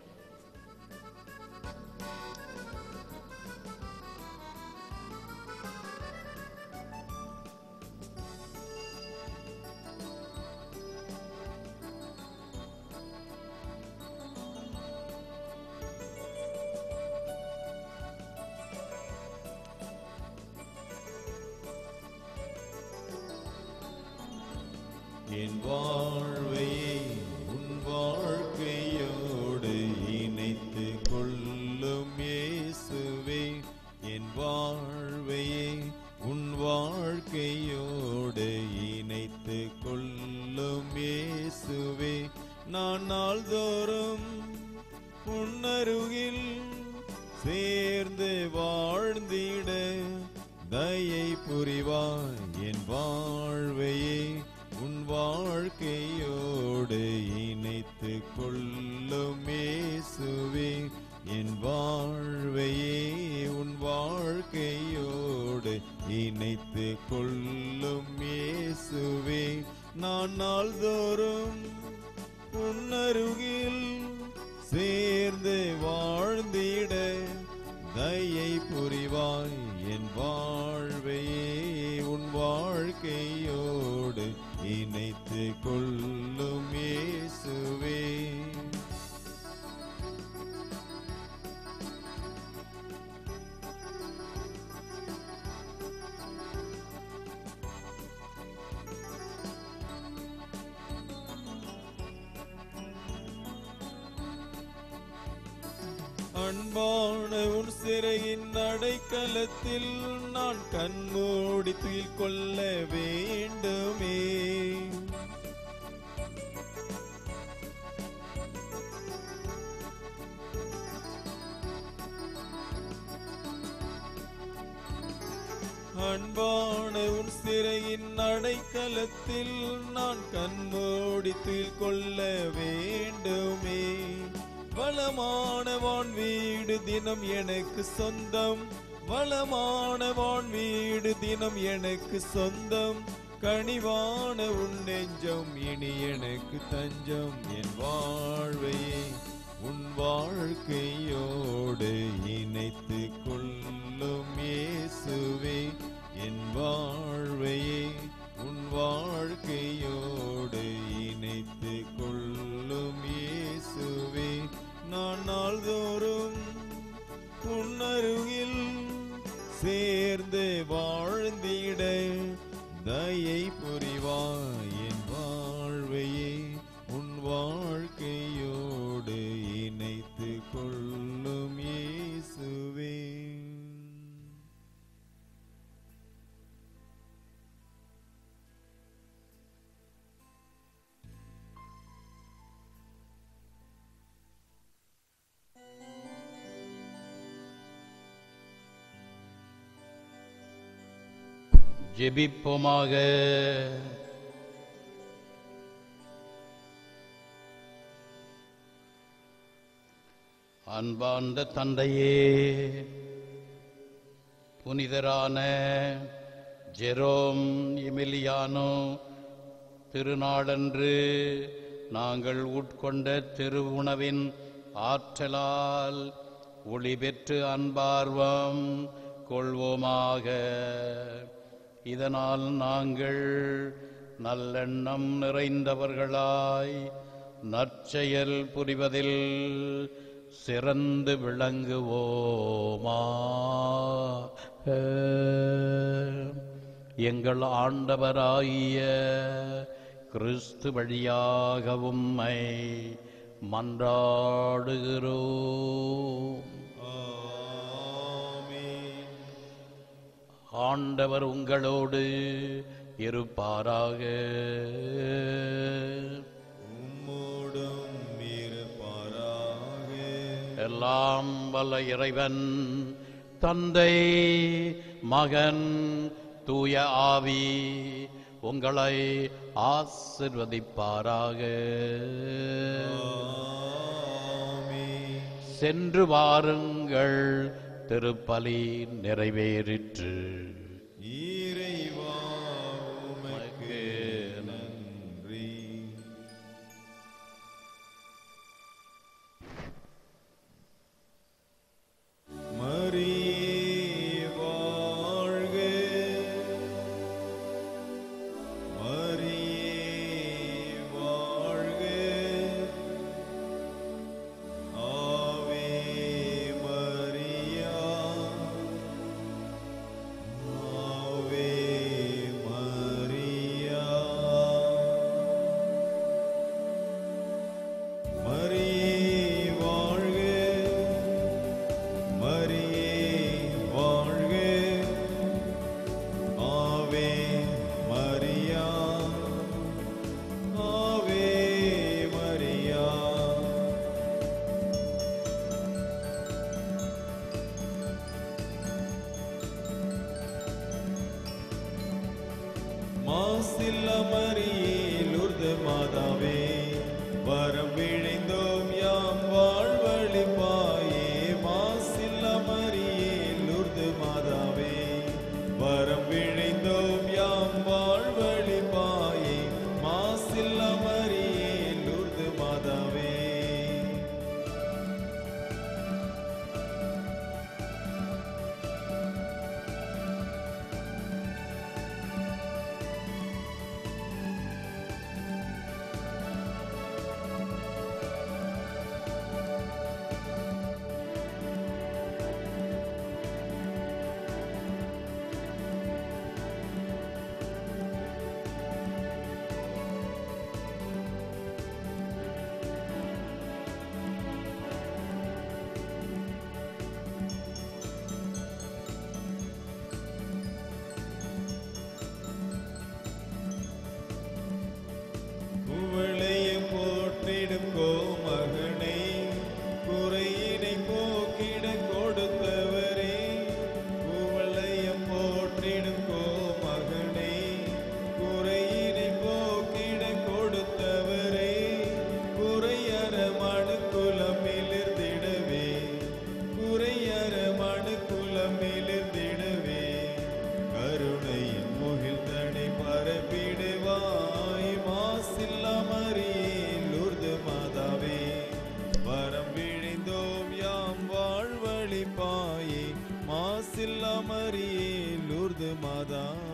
என் வாழ்வையை உன் வாழ்க்கையோடு இணைத்து கொள்ளும் இயேசுவே என் வாழ்வையே உன் வாழ்க்கையோடு இணைத்து கொள்ளும் இயேசுவே நான் நாள்தோறும் உன்னருகில் சேர்ந்து வாழ்ந்திட தயை புரிவாய் என் வாழ்வையே உன் வாழ்க்கையோடு இணைத்து கொள்ளும் இயேசுவே என் வாழ்வையே உன் வாழ்க்கையோடு இணைத்து கொள்ளும் இயேசுவே நான் நாள்தோறும் உன்னருகில் சேர்ந்து வாழ்ந்திட தயை புரிவாய் என் வாழ்வையே உன் வாழ்க்கையோடு இணைத்து கொள்ளும் இயேசுவே அன்பான உன் சிறையின் அடைக்கலத்தில் நான் கண்மூடி துயில் கொள்ள வேண்டுமே அன்பான உன் சிறையின் அடைக்கலத்தில் நான் கண்மூடி துயில் கொள்ள வேண்டுமே வளமான வான் வீடு தினம் எனக்கு சொந்தம் வளமான வான் வீடு தினம் எனக்கு சொந்தம் கனிவான உன் நெஞ்சம் இனி எனக்கு தஞ்சம் என் வாழ்வையே உன் வாழ்க்கையோடு இணைத்து கொள்ளும் இயேசுவே என் வாழ்வையே உன் வாழ்க்கையோடு இணைத்து கொள்ளும் இயேசுவே நான் நாள்தோறும் உன்னருகில் சேர்ந்து வாழ்ந்திட தயை புரிவாய் என் வாழ்வையே உன் வாழ்க்கையோடு இணைத்து கொள்ளும் இயேசுவே ஜெபிப்போமாக அன்பார்ந்த தந்தையே புனிதரான ஜெரோம் எமிலியானோ திருநாளன்று நாங்கள் உட்கொண்ட திருவுணவின் ஆற்றலால் ஒளி பெற்று அன்பார்வம் கொள்வோமாக இதனால் நாங்கள் நல்லெண்ணம் நிறைந்தவர்களாய் நற்செயல் புரிவதில் சிறந்து விளங்குவோமா எங்கள் ஆண்டவராகிய கிறிஸ்து வழியாக உம்மை மன்றாடுகிறோம் ஆமென். ஆண்டவர் உங்களோடு இருப்பாராக உம்மோடும் இருப்பாராக எல்லாம் வல்ல இறைவன் தந்தை மகன் தூய ஆவி உங்களை ஆசிர்வதிப்பாராக ஆமென். சென்று வாருங்கள் திருப்பலி நிறைவேறிற்று இறைவா உமக்கு நன்றி மரியே வாழ்க மரியே வாழ்க ஆவே மரியா மாசில்லமரியே லுர்து மாதாவே வரம் விழைந்தோம் யாம் வாழ்வழிப்பாயே மாசில்லமரியே லுர்து மாதாவே வரம் விழைந்தோம் யாம் வாழ்வழிப்பாயே மாசில்லமரியே லுர்து மாதாவே குவளையும் போற்றிடும் கோமகனே குறையினை போக்கிட கொடுத்தவரே குவளையும் போற்றிடும் கோமகனே குறையினை போக்கிட கொடுத்தவரே குறையற மனுக்குலமிலிருந்திடவே குறையற மனுக்குலமிலிருந்திடவே கருணையின் முகில் தடை பரப்பிடுவாய் மாசில்லாமரியே லுர்து மாதாவே வரம் விழிந்தோம் யாம் வாழ்வழிப்பாயே மாசில்லாமரியே லுர்து மாதாவே